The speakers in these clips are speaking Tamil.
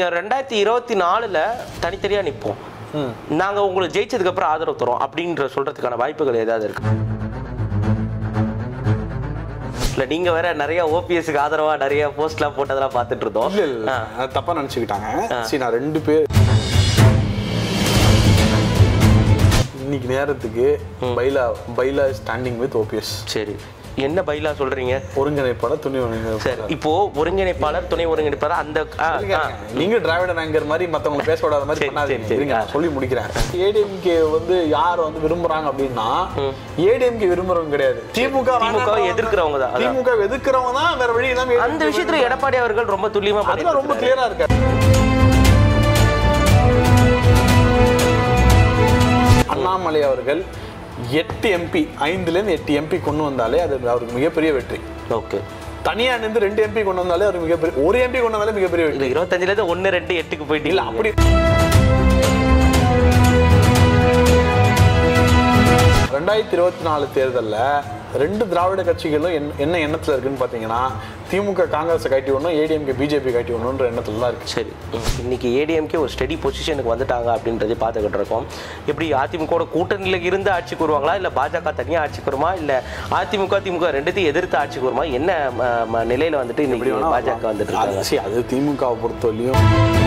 ரெண்டாயிரத்தி இருபத்தி நாலுல தனித்தனியா நிற்போம் நாங்க உங்களுக்கு ஜெயிச்சதுக்கு அப்புறம் ஆதரவு தரோம் அப்படின்ற சொல்றதுக்கான வாய்ப்புகள் ஏதாவது இருக்கு இல்ல நீங்க வேற நிறைய ஓபிஎஸ்க்கு ஆதரவா நிறைய போஸ்ட்லாம் போட்டதெல்லாம் பார்த்துட்டு இருந்தோம் இல்ல இல்ல அது தப்பா நினைச்சுக்கிட்டாங்க சரி நான் ரெண்டு பேர் இன்னைக்கு நேரத்துக்கு பைலா பைலா ஸ்டாண்டிங் வித் ஓபிஎஸ் சரி என்ன பைலா சொல்றீங்க ஒருங்கிணைப்பாளர் துணை ஒருங்கிணைப்பாளர் சரி இப்போ ஒருங்கிணைப்பாளர் துணை ஒருங்கிணைப்பாளர் அந்த ஆ, ஆ. நீங்க டிராவிட நாங்கர் மாதிரி மத்தவங்க பேச விடாத மாதிரி சரி, பண்ணாதீங்க சரி, சரி. இருங்க, நான் சொல்லி முடிக்கிறேன் ஏடிஎம்கே வந்து யார் வந்து விரும்புறாங்க அப்படின்னா ஏடிஎம்கே விரும்புறவங்க கிடையாது திமுக திமுக வை எதிர்க்கிறவங்க தான். அதான். திமுக வை எதிர்க்கிறவங்க தான் வேற வழி இல்லாம அந்த விஷயத்துல எடப்பாடி அவர்கள் ரொம்ப துல்லியமா அதெல்லாம் ரொம்ப பண்ணிட்டு கிளியரா இருக்காரு அண்ணாமலை அவர்கள் எட்டு எம்பி ஐந்துல இருந்து எட்டு எம்பி கொண்டு வந்தாலே அது அவருக்கு மிகப்பெரிய வெற்றி ஓகே தனியா நின்று ரெண்டு எம்பி கொண்டு வந்தாலே அவருக்கு மிகப்பெரிய ஒரு எம்பி கொண்டு வந்தாலே மிகப்பெரிய வெற்றி இல்ல இருபத்தஞ்சுல இருந்து ஒன்னு ரெண்டு எட்டுக்கு போயிட்டு இல்ல அப்படி ரெண்டாயிரத்தி இருபத்தி நாலு தேர்தல்ல ரெண்டு திராவிட கட்சிகளும் என்ன- என்ன எண்ணத்துல இருக்குன்னு பாத்தீங்கன்னா திமுக காங்கிரஸ் கட்டி ஒண்ணும் ஏடிஎம்கே பிஜேபி கட்டி ஒண்ணுன்ற எண்ணத்துல தான் இருக்கு சரி ம். இன்னைக்கு ஏடிஎம்கே ஒரு ஸ்டெடி பொசிஷனுக்கு வந்துட்டாங்க அப்படின்றதை பார்த்துக்கிட்டு இருக்கோம் எப்படி அதிமுக கூட்டணியில் இருந்து ஆட்சிக்கு வருவாங்களா இல்லை பாஜக தனியாக ஆட்சிக்கு வருமா இல்லை அதிமுக திமுக ரெண்டுத்தையும் எதிர்த்து ஆட்சிக்கு வருமா என்ன ம, ம, நிலையில வந்துட்டு இன்னைக்கு வேணா பாஜக வந்துட்டு அது இருக்காங்க see, அது திமுகவை பொறுத்தவரையும்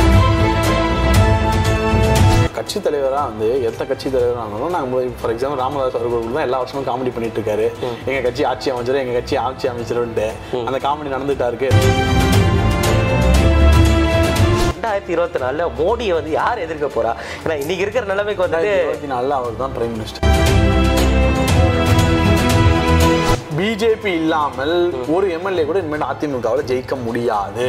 கட்சி தலைவரா வந்து எந்த கட்சி தலைவராக இருந்தாலும் நாங்கள் ஃபார் எக்ஸாம்பிள் ராமதாஸ் அவர்கள் தான் எல்லா வருஷமும் காமெடி பண்ணிட்டு இருக்காரு எங்க கட்சி ஆட்சி அமைச்சர் எங்க கட்சி ஆட்சி அமைச்சருன்ட்டு அந்த காமெடி நடந்துட்டா இருக்கு ரெண்டாயிரத்தி இருபத்தி நாலுல மோடியை வந்து யார் எதிர்க்க போறா ஏன்னா இன்னைக்கு இருக்கிற நிலைமைக்கு வந்துட்டு இருபத்தி நாலுல அவர் தான் பிரைம் மினிஸ்டர் பிஜேபி இல்லாமல் ஒரு எம்எல்ஏ கூட இனிமேல் அதிமுகவில் ஜெயிக்க முடியாது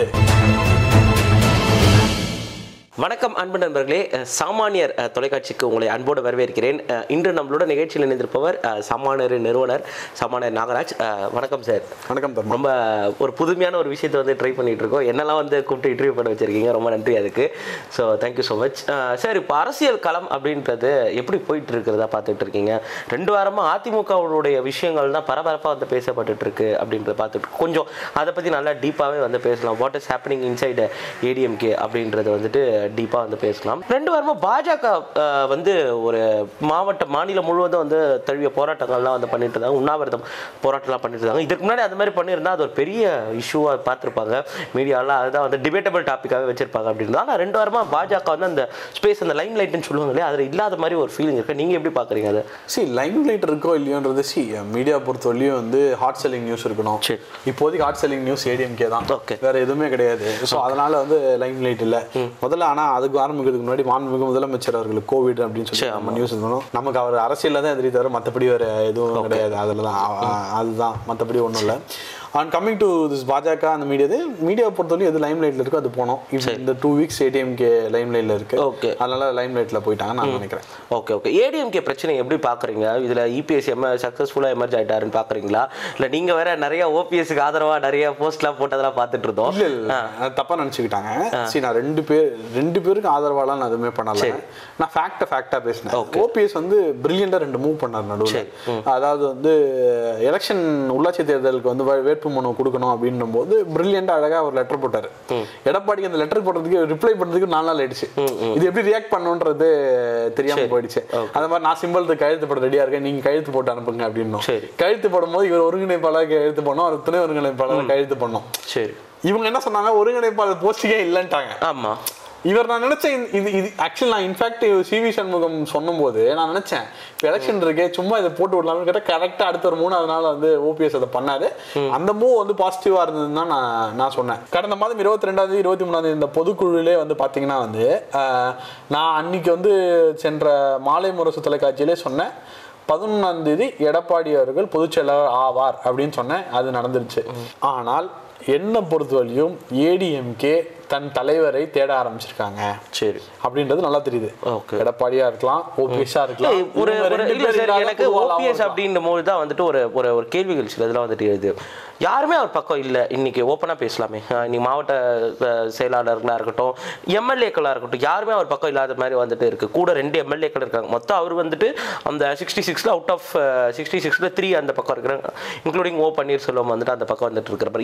வணக்கம் அன்பு நண்பர்களே அஹ், சாமானியர் அஹ், தொலைக்காட்சிக்கு உங்களை அன்போடு வரவேற்கிறேன் அஹ், இன்று நம்மளோட நிகழ்ச்சியில் இணைந்திருப்பவர் அஹ், சாமானியர் நிறுவனர் சாமானியர் நாகராஜ் அஹ், வணக்கம் சார் வணக்கம் தர்மா ரொம்ப ஒரு புதுமையான ஒரு விஷயத்தை வந்து ட்ரை பண்ணிட்டு இருக்கோம் என்னெல்லாம் வந்து கூப்பிட்டு இன்டர்வியூ பண்ண வச்சிருக்கீங்க ரொம்ப நன்றி அதுக்கு so thank you so much sir இப்போ அரசியல் களம் அப்படின்றது எப்படி போயிட்டு இருக்கிறதா பார்த்துட்டு இருக்கீங்க ரெண்டு வாரமாக அதிமுகவுடைய விஷயங்கள் தான் பரபரப்பாக வந்து பேசப்பட்டுட்டு இருக்கு அப்படின்றத பார்த்துட்டு இருக்கோம். கொஞ்சம் அதை பற்றி நல்லா டீப்பாகவே வந்து பேசலாம் what is happening inside ADMK அப்படின்றது வந்துட்டு டீப்பாக வந்து பேசலாம் ரெண்டு வாரமாக பாஜக அஹ், வந்து ஒரு மாவட்ட மாநிலம் முழுவதும் வந்து தழுவிய போராட்டங்கள்லாம் வந்து பண்ணிட்டு இருந்தாங்க உண்ணாவிரதம் போராட்டம்லாம் பண்ணிட்டு இருந்தாங்க இதுக்கு முன்னாடி அந்த மாதிரி பண்ணியிருந்தா அது ஒரு பெரிய இஷ்யூவாக பார்த்துருப்பாங்க மீடியாலாம் அதுதான் வந்து டிபேட்டபிள் டாப்பிக்காகவே வச்சிருப்பாங்க அப்படின்னு ஆனால் ரெண்டு வாரமாக பாஜக வந்து அந்த ஸ்பேஸ் அந்த லைம் லைட்னு சொல்லுவாங்க இல்லையா அதில் இல்லாத மாதிரி ஒரு ஃபீலிங் இருக்கு நீங்கள் எப்படி பார்க்குறீங்க அதை சி லைம் லைட் இருக்கோ இல்லையோன்றது சி மீடியா பொறுத்தவரையும் வந்து ஹாட் செல்லிங் நியூஸ் இருக்கணும் சரி. இப்போதைக்கு ஹாட் செல்லிங் நியூஸ் ஏடிஎம்கே தான் Okay. வேற எதுவுமே கிடையாது ஸோ அதனால வந்து லைம் லைட் இல்ல முதல்ல ஆனா அதுக்கு ஆரம்பிக்கிறதுக்கு முன்னாடி மாண்புமிகு முதலமைச்சர் அவர்களுக்கு கோவிட் அப்படின்னு சொல்லி சரி, நம்ம நியூஸ் இருக்கணும் நமக்கு அவர் அரசியல்ல தான் எதிரி தவிர மற்றபடி வேற எதுவும் கிடையாது அதில் தான் அ- அ- அதுதான் மற்றபடி ஒன்றும் இல்லை அண்ட் கம்மிங் டு திஸ் பாஜக அந்த மீடியா மீடியா பொறுத்தவரையும் எது லைம் லைட்ல இருக்கோ அது போனோம் இப்போ இந்த டூ வீக்ஸ் ஏடிஎம்கே லைம் லைட்ல இருக்கு Okay. அதனால லைம் லைட்ல போயிட்டாங்க நான் நினைக்கிறேன் ஓகே ஓகே ஏடிஎம்கே பிரச்சனை எப்படி பார்க்குறீங்க இதில் இபிஎஸ் எம் சக்ஸஸ்ஃபுல்லாக எமர்ஜ் ஆயிட்டாருன்னு பார்க்குறீங்களா இல்லை நீங்கள் வேற நிறைய ஓபிஎஸ்க்கு ஆதரவாக நிறைய போஸ்ட்லாம் போட்டதெல்லாம் பார்த்துட்டு இருந்தோம் இல்ல இல்ல அது தப்பா நினைச்சுக்கிட்டாங்க சரி நான் ரெண்டு பேர் ரெண்டு பேருக்கு ஆதரவாலாம் நான் எதுவுமே பண்ணல நான் ஃபேக்ட ஃபேக்டா பேசினேன் ஓபிஎஸ் வந்து பிரில்லியண்டா ரெண்டு மூவ் பண்ணார் நடுவில் அதாவது வந்து எலெக்ஷன் உள்ளாட்சி தேர்தலுக்கு வந்து வே- வேட்புமனு கொடுக்கணும் அப்படின்னும் போது பிரில்லியண்டா அழகா ஒரு லெட்டர் போட்டாரு எடப்பாடிக்கு அந்த லெட்டர் போடுறதுக்கு ரிப்ளை பண்றதுக்கு நாலு நாள் ஆயிடுச்சு இது எப்படி ரியாக்ட் பண்ணுன்றது தெரியாம போயிடுச்சு அந்த மாதிரி நான் சிம்பிள் கையெழுத்து போட ரெடியா இருக்கேன் நீங்க கையெழுத்து போட்டு அனுப்புங்க அப்படின்னும் சரி. கையெழுத்து போடும்போது இவர் ஒருங்கிணைப்பாளர் கையெழுத்து பண்ணோம் அவர் துணை ஒருங்கிணைப்பாளர் கையெழுத்து பண்ணோம் சரி இவங்க என்ன சொன்னாங்க ஒருங்கிணைப்பாளர் போஸ்டிங்கே இல்லைன்ட்டாங்க ஆமாம் இவர் நான் நினைச்சேன் இந்த- இது இது ஆக்சுவலி நான் இன்ஃபேக்ட் சிவி சண்முகம் சொன்னும்போது நான் நினைச்சேன் இப்போ எலெக்ஷன் இருக்கே சும்மா இதை போட்டு விடலாம்னு கேட்டால் கரெக்டாக அடுத்த ஒரு மூணு அதனால வந்து ஓபிஎஸ் அதை பண்ணாரு அந்த மூவ் வந்து பாசிட்டிவா இருந்ததுன்னு தான் நான் நான் சொன்னேன் கடந்த மாதம் இருபத்தி ரெண்டாவது இருபத்தி மூணாவது இந்த பொதுக்குழுவிலே வந்து பார்த்தீங்கன்னா வந்து ஆஹ், நான் அன்னைக்கு வந்து சென்ற மாலை முரசு தொலைக்காட்சியிலே சொன்னேன் பதினொன்றாம் தேதி எடப்பாடி அவர்கள் பொதுச் செயலாளர் ஆவார் அப்படின்னு சொன்னேன் அது நடந்துருச்சு ஆனால் என்னை பொறுத்தவரையும் ஏடிஎம்கே தன் தலைவரை தேட ஆரம்பிச்சிருக்காங்க சரி அப்படின்றது நல்லா தெரியுது Okay. எடப்பாடியா இருக்கலாம் ஓபிஎஸ்ஸா இருக்கலாம் ஏய், ஒரு இவங்க ஒரு ரெண்டு இல்ல பேர் சார் இல்லாத எனக்கு பொதுவாளாவும் ஓபிஎஸ் இருக்கலாம். அப்படின்ற போது தான் வந்துட்டு ஒரு ஒரு ஒரு கேள்விகள் சில இதெல்லாம் வந்துட்டு எழுது யாருமே அவர் பக்கம் இல்லை இன்னைக்கு ஓப்பனாக பேசலாமே அஹ் இன்னைக்கு மாவட்ட அஹ், செயலாளர்களாக இருக்கட்டும் எம்எல்ஏக்களாக இருக்கட்டும் யாருமே அவர் பக்கம் இல்லாத மாதிரி வந்துட்டு இருக்கு கூட ரெண்டு எம்எல்ஏக்கள் இருக்காங்க மொத்தம் அவர் வந்துட்டு அந்த சிக்ஸ்டி சிக்ஸில் அவுட் ஆஃப் சிக்ஸ்டி சிக்ஸில் த்ரீ அந்த பக்கம் இருக்கிறாங்க இன்க்ளூடிங் ஓ பன்னீர்செல்வம் வந்துட்டு அந்த பக்கம் வந்துட்டு இருக்கிற என்ன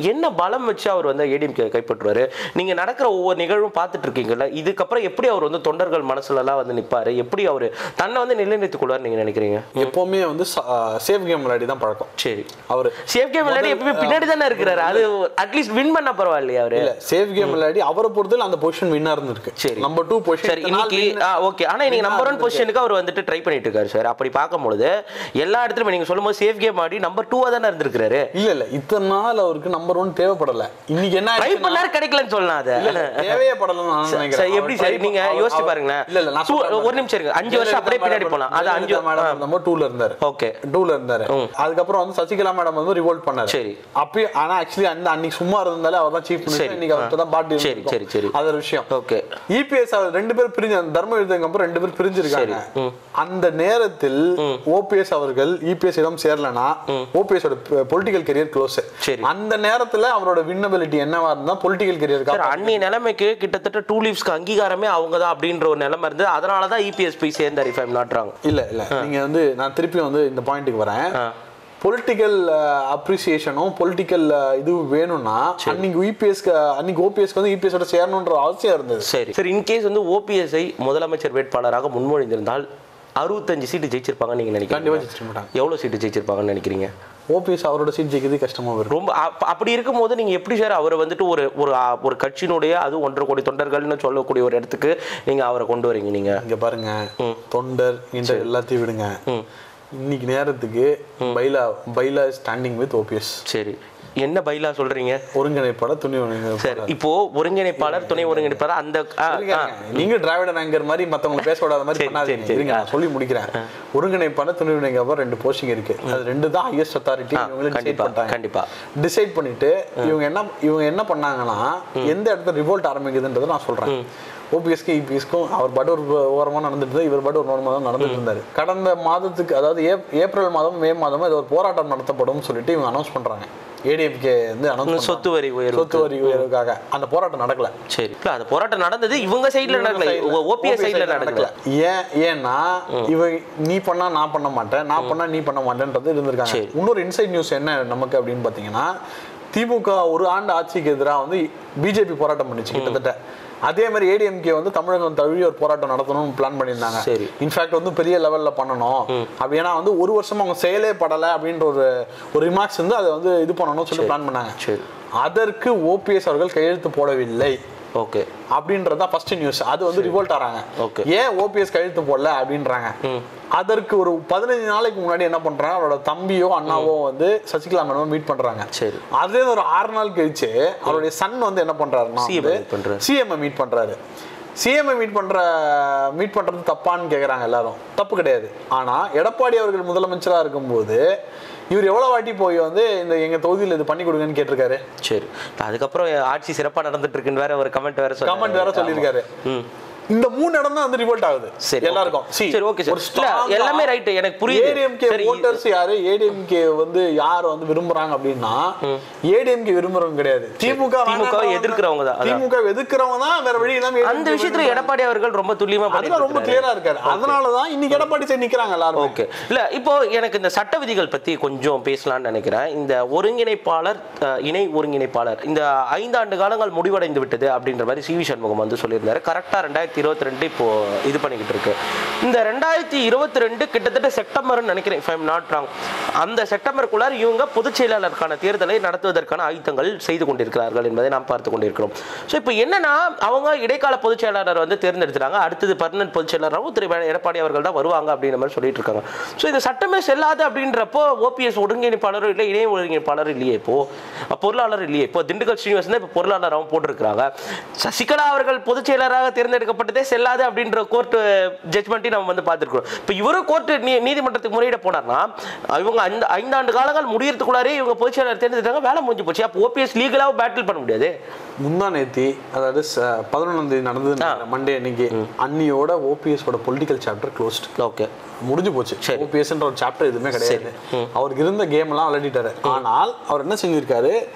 பலம் வச்சு அவர் வந்து ஏடிஎம்கே கைப்பற்றுவாரு நீங்க நடக்கிற ஒவ்வொரு நிகழ்வும் பார்த்துட்டு இருக்கீங்கல்ல இதுக்கப்புறம் எப்படி அவர் வந்து தொண்டர்கள் மனசுல எல்லாம் வந்து நிப்பாரு எப்படி அவர் தன்னை வந்து நிலைநிறுத்திக் கொள்வார் நீங்க நினைக்கிறீங்க எப்பவுமே வந்து சேஃப் கேம் விளையாடி தான் பழக்கம் சரி அவரு சேஃப் கேம் விளையாடி எப்பவுமே பின்னாடி தானே இருக்கிறாரு அது அட்லீஸ்ட் வின் பண்ண பரவாயில்லையா அவரு இல்ல சேஃப் கேம் விளையாடி அவரை பொறுத்தல அந்த பொசிஷன் வின்னா இருந்திருக்கு சரி. நம்பர் டூ சரி பொசிஷன் இன்னைக்கு ஓகே ஆனா இன்னைக்கு நம்பர் ஒன் பொசிஷனுக்கு அவர் வந்துட்டு ட்ரை பண்ணிட்டு இருக்காரு சார் அப்படி பார்க்கும்பொழுது எல்லா இடத்துலயும் நீங்க சொல்லும்போது சேஃப் கேம் ஆடி நம்பர் டூவா தானே இருந்திருக்காரு இல்ல இல்ல இத்தனை நாள் அவருக்கு நம்பர் ஒன் தேவைப்படல இன்னைக்கு என்ன ட்ரை ஆச்சுன்னா- பண்ணாரு கிடைக்கலன்னு சொல்லலாம் அதை இல்ல, இல்ல, தேவையே படலன்னு நான் சரி, நினைக்கிறேன். எப்படி அவர் சரி try நீங்க அவர்- யோசிச்சு அவர்- பாருங்களேன் இல்ல, இல்ல, நான் Two- சொல்றேன் ஒரு நிமிஷம் இருக்கு அஞ்சு வருஷம் அப்படியே பின்னாடி போலாம் அது அஞ்சு மேடம் இருந்தப்போ டூல இருந்தாரு ஓகே டூல இருந்தாரு அதுக்கப்புறம் வந்து சசிகலா மேடம் வந்து ரிவோல்ட் பண்ணாரு சரி. அப்பயும் ஆனா ஆக்சுவலி அந்த அன்னைக்கு சும்மா இருந்தாலே அவர் தான் சீஃப் சரி. மினிஸ்டர் இன்னைக்கு அவர்கிட்ட தான் பாட்டி சரி, சரி, சரி. அது ஒரு விஷயம் ஓகே இபிஎஸ் அவர் ரெண்டு பேர் பிரிஞ்சு அந்த தர்ம யுத்தத்துக்கு அப்புறம் ரெண்டு பேர் பிரிஞ்சிருக்காங்க அந்த நேரத்தில் ஓபிஎஸ் அவர்கள் இபிஎஸ் இடம் சேரலனா ஓபிஎஸ் பொலிட்டிக்கல் கெரியர் க்ளோஸ் சரி. அந்த நேரத்துல அவரோட வின்னபிலிட்டி என்னவா இருந்தா பொலிட்டிக்கல் சார் கெரியருக்கு அன்னைய நிலைமைக்கு கிட்டத்தட்ட டூ லீவ்ஸ்க்கு அங்கீகாரமே அவங்க தான் அப்படின்ற ஒரு நிலைமை இருந்தது அதனால தான் இபிஎஸ் போய் சேர்ந்தார் இஃப் ஐம் நாட் ராங் இல்ல இல்ல நீங்க வந்து நான் திருப்பி வந்து இந்த பாயிண்ட்டுக்கு வரேன் பொலிட்டிக்கல் அப்ரிசியேஷனும் பொலிட்டிக்கல் இது வேணும்னா அன்னைக்கு இபிஎஸ்க்கு அன்னைக்கு ஓபிஎஸ்க்கு வந்து இபிஎஸோட சேரணுன்ற அவசியம் இருந்தது சரி சரி இன்கேஸ் வந்து ஓபிஎஸ்ஐ முதலமைச்சர் வேட்பாளராக முன்மொழிந்திருந்தால் அறுபத்தஞ்சு சீட்டு ஜெயிச்சிருப்பாங்கன்னு நீங்க கண்டிப்பா நினைக்கிறீங்க ஜெயிச்சிட மாட்டாங்க எவ்வளவு சீட்டு ஜெயிச்சிருப்பாங்கன்னு நினைக்கிறீங்க ஓபிஎஸ் அவரோட சீட் ஜெயிக்கிறது கஷ்டமா வரும் ரொம்ப அப்ப- அப்படி இருக்கும்போது நீங்க எப்படி சார் அவரை வந்துட்டு ஒரு ஒரு ஆ, ஒரு கட்சியினுடைய அது ஒன்றரை கோடி தொண்டர்கள்னு சொல்லக்கூடிய ஒரு இடத்துக்கு நீங்க அவரை கொண்டு வரீங்க நீங்க இங்க பாருங்க தொண்டர் இந்த எல்லாத்தையும் விடுங்க இன்னைக்கு நேரத்துக்கு பைலா பைலா ஸ்டாண்டிங் வித் ஓபிஎஸ் சரி என்ன பைலா சொல்றீங்க ஒருங்கிணைப்பாட துணி சரி ஒருங்கிணைப்பாளர். இப்போ ஒருங்கிணைப்பாளர் துணை ஒருங்கிணைப்பாளர் அந்த ஆ, இருங்க, ஆ, இருங்க. நீங்க திராவிட நாங்கர் மாதிரி மத்தவங்க பேச விடாத மாதிரி சரி, பண்ணாதீங்க சரி, இருங்க நான் சொல்லி முடிக்கிறேன் ஒருங்கிணைப்பான துணை ஒருங்கிணைப்பாளர் ரெண்டு போஸ்டிங் இருக்கு அது ரெண்டு தான் ஹையஸ்ட் அத்தாரிட்டி இவங்களே டிசைட் கண்டிப்பா பண்ணிட்டாங்க கண்டிப்பா டிசைட் பண்ணிட்டு இவங்க என்ன இவங்க என்ன பண்ணாங்கன்னா எந்த இடத்துல ரிவோல்ட் ஆரம்பிக்குதுன்றதை நான் சொல்றேன் ஓபிஎஸ்க்கு இபிஎஸ்க்கும் அவர் பாட்டு ஒரு ஓரமா நடந்துட்டு இருந்தாரு, இவர் பாட்டு ஒரு ஓரமா தான் நடந்துட்டு இருந்தாரு கடந்த மாதத்துக்கு அதாவது ஏப்- ஏப்ரல் மாதம் மே மாதம் இது ஒரு போராட்டம் நடத்தப்படும் சொல்லிட்டு இவங்க அனௌன்ஸ் பண்றாங்க ஏடிஎம்கே வந்து அனௌன்ஸ் சொத்து வரி உயர்வு சொத்து வரி உயர்வுக்காக அந்த போராட்டம் நடக்கல சரி இல்ல அந்த போராட்டம் நடந்தது இவங்க சைடுல நடக்கல ஓபிஎஸ் சைடுல நடக்கல ஏன் ஏன்னா இவ நீ பண்ணா நான் பண்ண மாட்டேன் நான் பண்ணா நீ பண்ண மாட்டேன்றது இருந்திருக்காங்க சரி. இன்னொரு இன்சைட் நியூஸ் என்ன நமக்கு அப்படின்னு பாத்தீங்கன்னா திமுக ஒரு ஆண்டு ஆட்சிக்கு எதிராக வந்து பிஜேபி போராட்டம் பண்ணுச்சு கிட்டத்தட்ட அதே மாதிரி ஏடிஎம்கே வந்து தமிழகம் தழுவி ஒரு போராட்டம் நடத்தணும்னு பிளான் பண்ணியிருந்தாங்க சரி. இன்ஃபேக்ட் வந்து பெரிய லெவல்ல பண்ணணும் அப்படி ஏன்னா வந்து ஒரு வருஷமா அவங்க செயலே படலை அப்படின்ற ஒரு ஒரு ரிமார்க்ஸ் வந்து அதை வந்து இது பண்ணணும்னு சொல்லி பிளான் பண்ணாங்க சரி அதற்கு ஓபிஎஸ் அவர்கள் கையெழுத்து போடவில்லை ஓகே அப்படின்றது தான் ஃபர்ஸ்ட் நியூஸ் அது வந்து ரிவோல்ட் ஆறாங்க Okay. ஏன் ஓபிஎஸ் கழுத்து போடல அப்படின்றாங்க அதற்கு ஒரு பதினஞ்சு நாளைக்கு முன்னாடி என்ன பண்றாங்க அவரோட தம்பியோ அண்ணாவோ வந்து சசிகலா மேடம் மீட் பண்றாங்க சரி. அதே ஒரு ஆறு நாள் கழிச்சு அவருடைய சன் வந்து என்ன பண்றாருன்னா CM -ஐ meet பண்றாரு. சிஎம் மீட் பண்றாரு சிஎம் மீட் பண்ற மீட் பண்றது தப்பான்னு கேக்குறாங்க எல்லாரும் தப்பு கிடையாது ஆனா எடப்பாடி அவர்கள் முதலமைச்சரா இருக்கும்போது இவர் எவ்வளவு வாட்டி போய் வந்து இந்த எங்க தொகுதியில் இது பண்ணி கொடுங்கன்னு கேட்டிருக்காரு சரி அதுக்கப்புறம் ஆட்சி சிறப்பா நடந்துட்டு இருக்குன்னு வேற ஒரு கமெண்ட் வேற சொன்னாரு. கமெண்ட் வேற சொல்லியிருக்காரு ம். இந்த மூணு இடம் தான் வந்து ரிவோல்ட் ஆகுது சரி எல்லாருக்கும் See, சரி ஓகே ஒரு சார் இல்ல strong-ஆ எல்லாமே ரைட் எனக்கு புரியுது ஏடிஎம்கே சரி ஓட்டர்ஸ் யாரு ஏடிஎம்கே வந்து யார் வந்து விரும்புறாங்க அப்படின்னா ஏடிஎம்கே விரும்புறவங்க கிடையாது திமுக திமுக வை எதிர்க்கிறவங்க தான், அதான். திமுக வை எதிர்க்கிறவங்க தான் வேற வழி இல்லாம அந்த ADMK விஷயத்துல எடப்பாடி அவர்கள் ரொம்ப துல்லியமா அதுல பண்ணிட்டு ரொம்ப இருக்காரு. கிளியரா இருக்காரு அதனாலதான் இன்னைக்கு எடப்பாடி சைடு நிக்கிறாங்க எல்லாரும் ஓகே இல்ல இப்போ எனக்கு இந்த சட்ட விதிகள் பத்தி கொஞ்சம் பேசலாம்னு நினைக்கிறேன் இந்த ஒருங்கிணைப்பாளர் அஹ், இணை ஒருங்கிணைப்பாளர் இந்த ஐந்தாண்டு காலங்கள் முடிவடைந்து விட்டது அப்படின்ற மாதிரி சி வி சண்முகம் வந்து சொல்லியிருந்தாரு கரெக்டா ரெண்டாயிரத்தி இருபத்தி ரெண்டு இப்போ இது பண்ணிக்கிட்டு இருக்கு இந்த ரெண்டாயிரத்தி இருபத்தி ரெண்டு கிட்டத்தட்ட செப்டம்பர்னு நினைக்கிறேன் if I'm not wrong அந்த செப்டம்பருக்குள்ளார் இவங்க பொதுச் செயலாளருக்கான தேர்தலை நடத்துவதற்கான ஆயுத்தங்கள் செய்து கொண்டிருக்கிறார்கள் என்பதை நாம் பார்த்து கொண்டிருக்கிறோம் ஸோ இப்போ என்னன்னா அவங்க இடைக்கால பொதுச் செயலாளர் வந்து தேர்ந்தெடுத்துட்டாங்க அடுத்தது பர்மனன்ட் பொதுச் செயலாளராகவும் திரு எடப்பாடி அவர்கள் தான் வருவாங்க அப்படின்ற மாதிரி சொல்லிட்டு இருக்காங்க ஸோ இது சட்டமே செல்லாது அப்படின்றப்போ ஓபிஎஸ் ஒருங்கிணைப்பாளரும் இல்லை இணை ஒருங்கிணைப்பாளரும் இல்லையே இப்போ அஹ் பொருளாளர் இல்லையே இப்போ திண்டுக்கல் ஸ்ரீனிவாசன் தான் இப்போ பொருளாளராகவும் போட்டிருக்கிறாங்க சசிகலா அவர்கள் பொதுச் செயலராக தேர்ந்தெடுக்கப்பட்டதே செல்லாது அப்படின்ற கோர்ட் ஜட்மெண்ட்டையும் நம்ம வந்து பார்த்துருக்கோம் இப்போ இவரும் கோர்ட் நீதிமன்றத்துக்கு முறையிட போனார்னா இவங்க அந்த ஐந்தாண்டு காலங்கள் முடியறதுக்குள்ளாரே இவங்க பொதுச் செயலாளர் தேர்ந்தெடுத்தாங்க வேலை முடிஞ்சு போச்சு அப்போ ஓபிஎஸ் லீகலாக பேட்டில் பண்ண முடியாது முந்தா நேத்தி அதாவது பதினொன்றாம் தேதி நடந்தது மண்டே அன்னைக்கு அன்னியோட ஓபிஎஸ் ஓட பொலிட்டிக்கல் சாப்டர் க்ளோஸ்ட் ஓகே முடிஞ்சு போச்சு ஓபிஎஸ்ன்ற ஒரு சாப்டர் எதுவுமே கிடையாது அவருக்கு இருந்த கேம் எல்லாம் விளையாடிட்டாரு ஆனால் அவர் என்ன செஞ்சிருக்காரு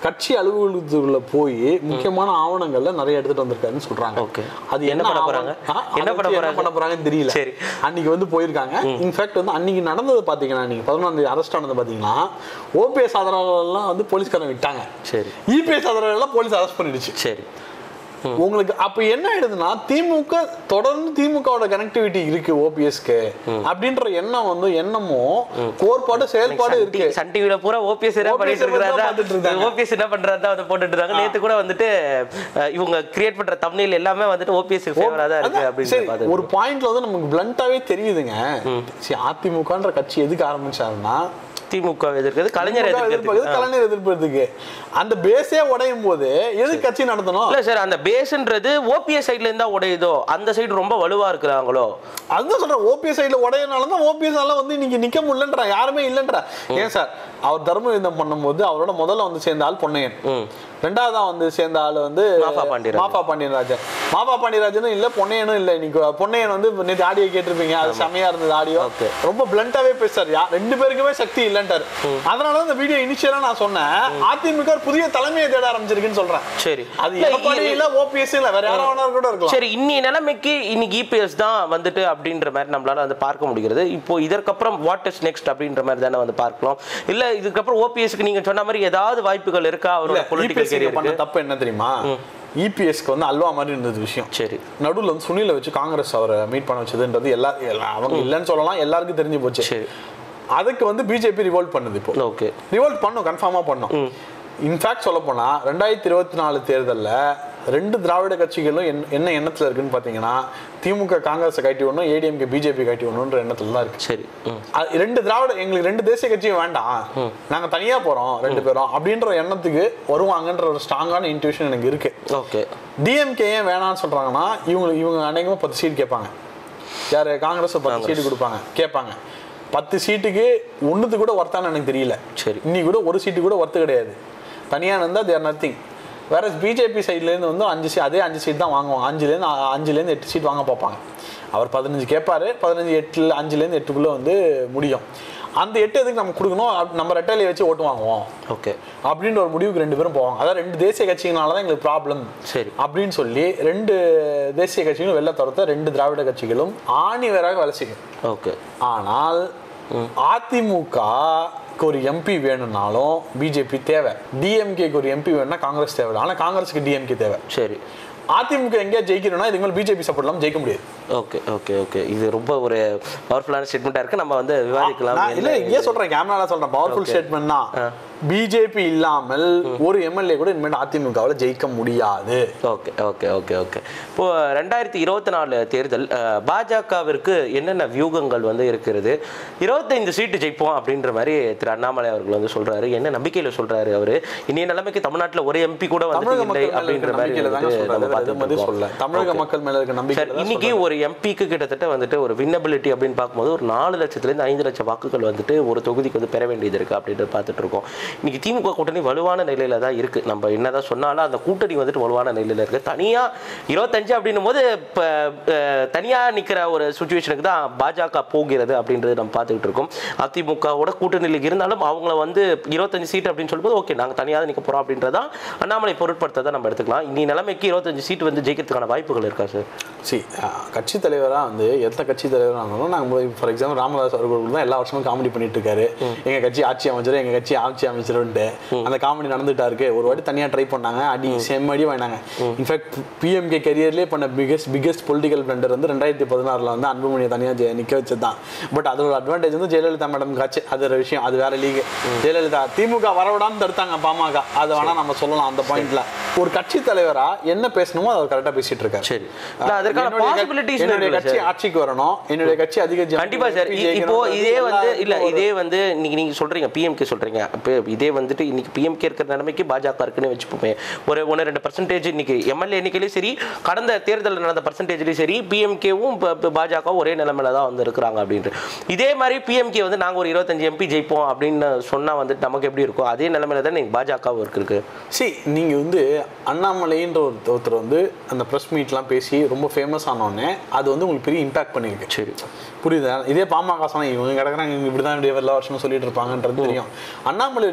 கட்சி அலுவலகத்துக்குள்ள போய் முக்கியமான ஆவணங்கள்ல நிறைய எடுத்துட்டு வந்திருக்காருன்னு சொல்றாங்க Okay. அது என்ன என்ன பண்ண ஆவணம்? போறாங்க? ஆ, அதை என்ன பண்ண வச்சு போறாங்க? பண்ண போறாங்கன்னு தெரியல சரி. அன்னைக்கு வந்து போயிருக்காங்க இன்ஃபேக்ட் வந்து அன்னைக்கு நடந்தது பாத்தீங்கன்னா நீங்க பதினொன்றாம் தேதி அரெஸ்ட் ஆனது பாத்தீங்கன்னா ஓபிஎஸ் ஆதரவாளர்லாம் வந்து போலீஸ்காரன் விட்டாங்க சரி இபிஎஸ் ஆதரவாளர்லாம் போலீஸ் அரெஸ்ட் பண்ணிடுச்சு சரி உங்களுக்கு அப்ப என்ன ஆயிடுதுன்னா திமுக தொடர்ந்து திமுகவோட கனெக்டிவிட்டி இருக்கு ஓபிஎஸ்க்கு அப்படின்ற எண்ணம் வந்து எண்ணமும் கோட்பாடு செயல்பாடு சன் இருக்கு டி- சன் டிவில பூரா ஓபிஎஸ் என்ன OPS பண்ணிட்டு தான் பார்த்துட்டு இருக்கிறாரு இருக்காங்க. ஓபிஎஸ் என்ன பண்றாரு வந்து போட்டுட்டு இருக்காங்க நேத்து கூட வந்துட்டு அஹ், இவங்க கிரியேட் பண்ற தமிழில் எல்லாமே வந்துட்டு ஓபிஎஸ் ஃபேவரா தான் இருக்கு அதான் அப்படின்னு சரி, பார்த்து ஒரு பாயிண்ட்ல வந்து நமக்கு பிளண்டாவே தெரியுதுங்க சரி அதிமுகன்ற கட்சி எதுக்கு ஆரம்பிச்சாருன்னா திமுக எதிர்க்கிறது கலைஞர் திமுக எதிர்ப்பது எதிர்க்கிறது கலைஞர் எதிர்ப்பதுக்கு அந்த பேஸே உடையும் போது எது கட்சி நடத்தணும் இல்ல சார் அந்த பேஸ்ன்றது ஓபிஎஸ் சைடுல இருந்தா உடையுதோ அந்த சைடு ரொம்ப வலுவா இருக்கிறாங்களோ அதுதான் சொல்றேன் ஓபிஎஸ் சைடுல உடையனால தான் ஓபிஎஸ் ஆல வந்து இன்னைக்கு நிக்க முடியலன்றா யாருமே இல்லைன்றா ஏன் சார் அவர் தர்ம யுத்தம் பண்ணும்போது அவரோட முதல்ல வந்து சேர்ந்த ஆள் பொன்னையன் ம். ரெண்டாவதா வந்து சேர்ந்த ஆள் வந்து மாஃபா பாண்டியராஜன். மாஃபா பாண்டியராஜன் மாஃபா பாண்டியராஜனும் இல்ல பொன்னையனும் இல்ல இன்னைக்கு பொன்னையன் வந்து நேற்று ஆடியோ கேட்டிருப்பீங்க அது செமையா இருந்தது ஆடியோ Okay. ரொம்ப பிளண்டாவே பேசுறாரு யா- ரெண்டு பேருக்குமே சக்தி இல்லைன்றாரு அதனாலதான் இந்த வீடியோ இனிஷியலா நான் சொன்னேன் அதிமுக ஒரு புதிய தலைமையை தேட ஆரம்பிச்சிருக்குன்னு சொல்றேன் சரி அது இல்ல, எடப்பாடி இ- இல்ல ஓபிஎஸ் இல்ல வேற யாரோ வேணா கூட இருக்கலாம் சரி இன்னி நிலைமைக்கு இன்னைக்கு இபிஎஸ் தான் வந்துட்டு அப்படின்ற மாதிரி நம்மளால வந்து பார்க்க முடிகிறது இப்போ இதற்கப்புறம் வாட் இஸ் நெக்ஸ்ட் அப்படின்ற மாதிரி தானே வந்து பார்க்கலாம் இல்ல இதுக்கப்புறம் ஓபிஎஸ்க்கு நீங்க சொன்ன மாதிரி ஏதாவது வாய்ப்புகள் இருக்கா அவரோட இல்ல பொலிட்டிக்கல் EPS க்கு பண்ண கேரியருக்கு தப்பு என்ன தெரியுமா இபிஎஸ்க்கு வந்து அல்வா மாதிரி இருந்தது விஷயம் சரி நடுவுல வந்து சுனில வச்சு காங்கிரஸ் அவரை மீட் பண்ண வச்சதுன்றது எல்லா எல்லா- அவங்க இல்லைன்னு சொல்லலாம் எல்லாருக்கும் தெரிஞ்சு போச்சு சரி அதுக்கு வந்து பிஜேபி ரிவோல்ட் பண்ணுது இப்போ ஓகே ரிவோல்ட் பண்ணும் கன்ஃபார்மா பண்ணும் இன்ஃபேக்ட் சொல்ல போனா ரெண்டாயிரத்தி இருபத்தி நாலு தேர்தல்ல ரெண்டு திராவிட கட்சிகளும் என்ன- என்ன எண்ணத்துல இருக்குன்னு பாத்தீங்கன்னா திமுக காங்கிரஸ் கட்டி ஒண்ணும் ஏடிஎம்கே பிஜேபி கட்டி ஒண்ணுன்ற எண்ணத்துல தான் இருக்கு சரி ம் அது ரெண்டு திராவிட எங்களுக்கு ரெண்டு தேசிய கட்சியும் வேண்டாம் நாங்க தனியா போறோம் ரெண்டு பேரும் அப்படின்ற எண்ணத்துக்கு வருவாங்கன்ற ஒரு ஸ்ட்ராங்கான இன்ட்யூஷன் எனக்கு இருக்கு ஓகே டிஎம்கே ஏன் வேணாம்னு சொல்றாங்கன்னா இவங்க இவங்க அநேகமா பத்து சீட் கேட்பாங்க யாரு காங்கிரஸ் பத்து சீட்டு கொடுப்பாங்க கேட்பாங்க பத்து சீட்டுக்கு ஒண்ணுத்து கூட ஒர்த்தான்னு எனக்கு தெரியல சரி. இன்னைக்கு கூட ஒரு சீட்டு கூட ஒர்த்து கிடையாது தனியா இருந்தா தேர் நத்திங் வேற பிஜேபி சைட்லேருந்து வந்து அஞ்சு சீ அதே அஞ்சு சீட் தான் வாங்குவாங்க அஞ்சுலேருந்து அ- அஞ்சுலேருந்து எட்டு சீட் வாங்க பார்ப்பாங்க அவர் பதினஞ்சு கேட்பாரு பதினஞ்சு எட்டுல அஞ்சுலேருந்து எட்டுக்குள்ள வந்து முடியும் அந்த எட்டு எதுக்கு நம்ம கொடுக்கணும் அப்~ நம்ம ரெட்டையில வச்சு ஓட்டு வாங்குவோம் ஓகே அப்படின்ற ஒரு முடிவுக்கு ரெண்டு பேரும் போவாங்க அதான் ரெண்டு தேசிய கட்சிகளால தான் எங்களுக்கு ப்ராப்ளம் சரி. அப்படின்னு சொல்லி ரெண்டு தேசிய கட்சிகளும் வெளில துரத்த ரெண்டு திராவிட கட்சிகளும் ஆணி வேறாக வேலை செய்யும் ஓகே ஆனால் அதிமுக ஒரு எம்பி வேணும்னாலும் பிஜேபி தேவை டிஎம்கேக்கு ஒரு எம்பி வேணும்னா காங்கிரஸ் தேவை ஆனா காங்கிரஸுக்கு டிஎம்கே தேவை சரி அதிமுக எங்கேயா ஜெயிக்கணும்னா இதுக்கு மேல பிஜேபி சப்போர்ட் இல்லாம ஜெயிக்க முடியாது ஓகே ஓகே ஓகே இது ரொம்ப ஒரு பவர்ஃபுல்லான ஸ்டேட்மெண்ட்டாக இருக்கு நம்ம வந்து விவாதிக்கலாம் நான் இல்ல என்ன இங்கே சொல்றேன் கேமரால சொல்றேன் பவர்ஃபுல் ஸ்டேட்மெண்ட் தான் பிஜேபி இல்லாமல் ஒரு எம்எல்ஏ கூட இனிமேல் அதிமுகவில் ஜெயிக்க முடியாது ஓகே ஓகே ஓகே ஓகே இப்போ ரெண்டாயிரத்தி இருபத்தி நாலு தேர்தல் அஹ், பாஜகவிற்கு என்னென்ன வியூகங்கள் வந்து இருக்கிறது இருபத்தைந்து சீட்டு ஜெயிப்போம் அப்படின்ற மாதிரி திரு அண்ணாமலை அவர்கள் வந்து சொல்றாரு என்ன நம்பிக்கையில சொல்றாரு அவரு இனிய நிலைமைக்கு தமிழ்நாட்டுல ஒரு எம்பி கூட தமிழக வந்து இல்லை மக்கள் மேல அப்படின்ற இருக்க மாதிரி நம்பிக்கையில தாங்க வந்துட்டு நம்ம சொல்றாரு வேற எது பார்த்துட்டு மாதிரி இருக்கோம். சொல்ல தமிழக Okay. மக்கள் மேல இருக்க சார் நம்பிக்கை இன்னைக்கு ஒரு எம்பிக்கு கிட்டத்தட்ட வந்துட்டு ஒரு வின்னபிலிட்டி அப்படின்னு பார்க்கும்போது ஒரு நாலு லட்சத்துலேருந்து ஐந்து லட்சம் வாக்குகள் வந்துட்டு ஒரு தொகுதிக்கு வந்து பெற வேண்டியது இருக்கு அப்படின்ட்டு பார்த்துட்டு இருக்கோம் இன்னைக்கு திமுக கூட்டணி வலுவான நிலையில தான் இருக்கு நம்ம என்னதான் சொன்னாலும் அந்த கூட்டணி வந்துட்டு வலுவான நிலையில இருக்கு தனியா இருபத்தஞ்சு அப்படின்னும் போது இப்போ தனியா நிக்கிற ஒரு சுச்சுவேஷனுக்கு தான் பாஜக போகிறது அப்படின்றது நம்ம பார்த்துக்கிட்டு இருக்கோம் அதிமுகவோட கூட்டணியில் இருந்தாலும் அவங்கள வந்து இருபத்தஞ்சு சீட் அப்படின்னு சொல்லும்போது ஓகே நாங்கள் தனியாக தான் நிற்க போகிறோம் அப்படின்றதான் அண்ணாமலை பொருட்படுத்ததை நம்ம எடுத்துக்கலாம் இன்னி நிலைமைக்கு இருபத்தஞ்சு சீட் வந்து ஜெயிக்கிறதுக்கான வாய்ப்புகள் இருக்கா சார் சி கட்சி தலைவரா வந்து எந்த கட்சி தலைவராக இருந்தாலும் நாங்கள் ஃபார் எக்ஸாம்பிள் ராமதாஸ் அவர்கள் தான் எல்லா வருஷமும் காமெடி பண்ணிட்டு இருக்காரு எங்க கட்சி ஆட்சி அமைச்சர் எங்க கட்சி ஆட்சி அமைச்சருன்ட்டு அந்த காமெடி நடந்துட்டா இருக்கு ஒரு வாட்டி தனியா ட்ரை பண்ணாங்க அடி செம்மடி வாங்கினாங்க இன்ஃபேக்ட் பிஎம்கே கரியர்லேயே பண்ண பிகெஸ்ட் பிகெஸ்ட் பொலிட்டிக்கல் பிளண்டர் வந்து ரெண்டாயிரத்தி பதினாறுல வந்து அன்புமணியை தனியா ஜெ- நிக்க வச்சது தான் பட் அதோட அட்வான்டேஜ் வந்து ஜெயலலிதா மேடம் காச்சு அது ஒரு விஷயம் அது வேற லீக் ஜெயலலிதா திமுக வரவிடாம தடுத்தாங்க பாமக அதை வேணா நம்ம சொல்லலாம் அந்த பாயிண்ட்ல ஒரு கட்சி தலைவரா என்ன பேசணுமோ அதை கரெக்டா பேசிட்டு இருக்காரு சரி இல்ல, அதற்கான என்னுடைய கட்சி- பாசிபிலிட்டிஸ் என்னுடைய இருக்குல்ல கட்சி சார் ஆட்சிக்கு வரணும் என்னுடைய கட்சி அதிக ஜன- கண்டிப்பா சார் MP இ- இப்போ ஜெயிக்கணும்ன்றது இதே வந்து எல்லாருக்கும் இல்ல ஒரு- இதே வந்து இன்னைக்கு நீங்க சொல்றீங்க பிஎம்கே சொல்றீங்க இப்போ இதே வந்துட்டு இன்னைக்கு பிஎம்கே இருக்கிற நிலைமைக்கு பாஜக இருக்குன்னு வச்சுப்போமே ஒரு ஒன்று ரெண்டு பர்சன்டேஜ் இன்னைக்கு எம்எல்ஏ எண்ணிக்கையிலும் சரி கடந்த தேர்தலில் நடந்த பர்சன்டேஜ்லையும் சரி பிஎம்கேவும் பாஜகவும் ஒரே நிலைமையில தான் வந்து இருக்கிறாங்க அப்படின்ட்டு இதே மாதிரி பிஎம்கே வந்து நாங்க ஒரு இருபத்தஞ்சு எம்பி ஜெயிப்போம் அப்படின்னு சொன்னா வந்துட்டு நமக்கு எப்படி இருக்கும் அதே நிலைமையில தான் இன்னைக்கு பாஜகவும் இருக்கு சி நீங்க வந்து அண்ணாமலைன்ற ஒரு ஒருத்தர் வந்து அந்த ப்ரெஸ் மீட்லாம் பேசி ரொம்ப ஃபேமஸ் ஆனோடனே அது வந்து உங்களுக்கு பெரிய இம்பாக்ட் பண்ணிருக்கு சரி புரியுதா இதே பாமக சொன்னா இவங்க கிடக்குறாங்க இவங்க இப்படிதான் இப்படி எல்லா வருஷமும் சொல்லிட்டு இருப்பாங்கன்றது தெரியும் அண்ணாமலை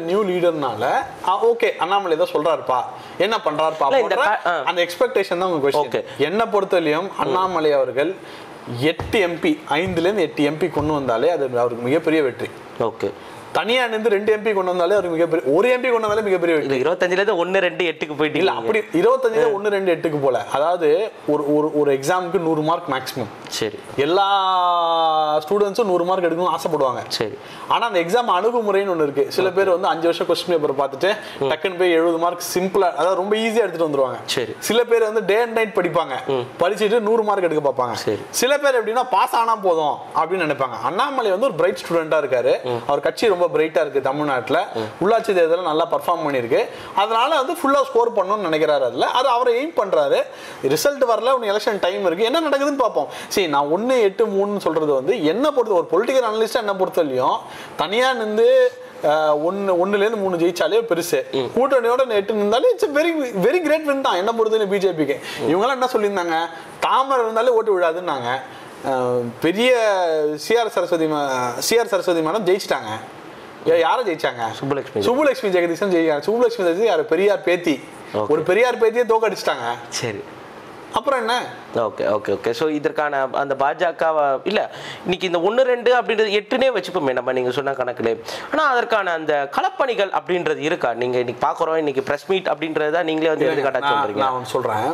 நியூ லீடர்னால ஓகே அண்ணாமலை ஏதோ சொல்றாருப்பா என்ன பண்றாருப்பா இல்ல, இந்த அப்படின்ற க- ஆ. அந்த எக்ஸ்பெக்டேஷன் தான் உங்க Okay. கொஸ்டின் என்ன பொறுத்தவரையும் அண்ணாமலை அவர்கள் எட்டு எம்பி ஐந்துல இருந்து எட்டு எம்பி கொண்டு வந்தாலே அது அவருக்கு மிகப்பெரிய வெற்றி ஓகே தனியா நின்று ரெண்டு எம்பி கொண்டு வந்தாலே அவருக்கு மிகப்பெரிய ஒரு எம்பி கொண்டு வந்தாலே மிகப்பெரிய வெற்றி இல்ல இருபத்தஞ்சுல இருந்து ஒன்னு ரெண்டு எட்டுக்கு இல்ல போயிட்டீங்க அப்படி இருபத்தஞ்சுல ஒன்னு ரெண்டு எட்டுக்கு போல அதாவது ஒரு ஒரு ஒரு எக்ஸாமுக்கு நூறு மார்க் மேக்ஸிமம் சரி எல்லா ஸ்டூடெண்ட்ஸும் நூறு மார்க் எடுக்கணும்னு ஆசைப்படுவாங்க சரி ஆனா அந்த எக்ஸாம் அணுகுமுறைன்னு ஒன்று இருக்கு சில பேர் வந்து அஞ்சு வருஷம் கொஸ்டின் பேப்பர் பார்த்துட்டு டக்குன்னு போய் எழுபது மார்க் சிம்பிளா அதாவது ரொம்ப ஈஸியா எடுத்துட்டு வந்துருவாங்க சரி. சில பேர் வந்து டே அண்ட் நைட் படிப்பாங்க படிச்சுட்டு நூறு மார்க் எடுக்க பார்ப்பாங்க சரி. சில பேர் எப்படின்னா பாஸ் ஆனா போதும் அப்படின்னு நினைப்பாங்க அண்ணாமலை வந்து ஒரு பிரைட் ஸ்டூடெண்டா இருக்காரு அவர் கட்சி ரொம்ப பிரைட்டா இருக்கு தமிழ்நாட்டுல உள்ளாட்சி தேர்தலில் நல்லா பர்ஃபார்ம் பண்ணியிருக்கு அதனால வந்து ஃபுல்லா ஸ்கோர் பண்ணணும்னு நினைக்கிறாரு அதுல அது அவரை எய்ம் பண்றாரு ரிசல்ட் வரல உனக்கு எலெக்ஷன் டைம் இருக்கு என்ன நடக்குதுன்னு பார்ப்போம் சரி நான் ஒன்னு எட்டு மூணுன்னு சொல்றது வந்து என்ன பொறுத்த ஒரு பொலிட்டிக்கல் அனலிஸ்டா என்ன பொறுத்தவரையும் தனியா நின்று ஒன்னு ஒன்னுலேருந்து மூணு ஜெயிச்சாலே பெருசு கூட்டணியோட எட்டு நின்றாலே it's very very great win தான் என்ன பொறுத்தவரை பிஜேபிக்கு இவங்கெல்லாம் என்ன சொல்லியிருந்தாங்க தாமரை இருந்தாலே ஓட்டு விழாதுன்னாங்க அஹ், பெரிய சிஆர் சரஸ்வதி சிஆர் சரஸ்வதி மேடம் ஜெயிச்சிட்டாங்க யா- யாரை ஜெயிச்சாங்க சுப்புலட்சுமி சுப்புலட்சுமி ஜெகதீசன் ஜெயிச்சாங்க சுப்புலட்சுமி ஜெகதீசன் யார் பெரியார் பேத்தி Okay. ஒரு பெரியார் பேத்தியே தோக்கடிச்சிட்டாங்க சரி அப்புறம் என்ன ஓகே ஓகே ஓகே ஸோ இதற்கான அந்த பாஜக இல்லை இன்னைக்கு இந்த ஒன்று ரெண்டு அப்படின்றது எட்டுனே வச்சுப்போமே நம்ம நீங்கள் சொன்ன கணக்குல ஆனால் அதற்கான அந்த களப்பணிகள் அப்படின்றது இருக்கா நீங்கள் இன்னைக்கு பார்க்குறோம் இன்னைக்கு ப்ரெஸ் மீட் அப்படின்றது தான் நீங்களே வந்து எடுத்துக்காட்டா நான் சொல்றீங்க நான் ஒண்ணு சொல்றேன்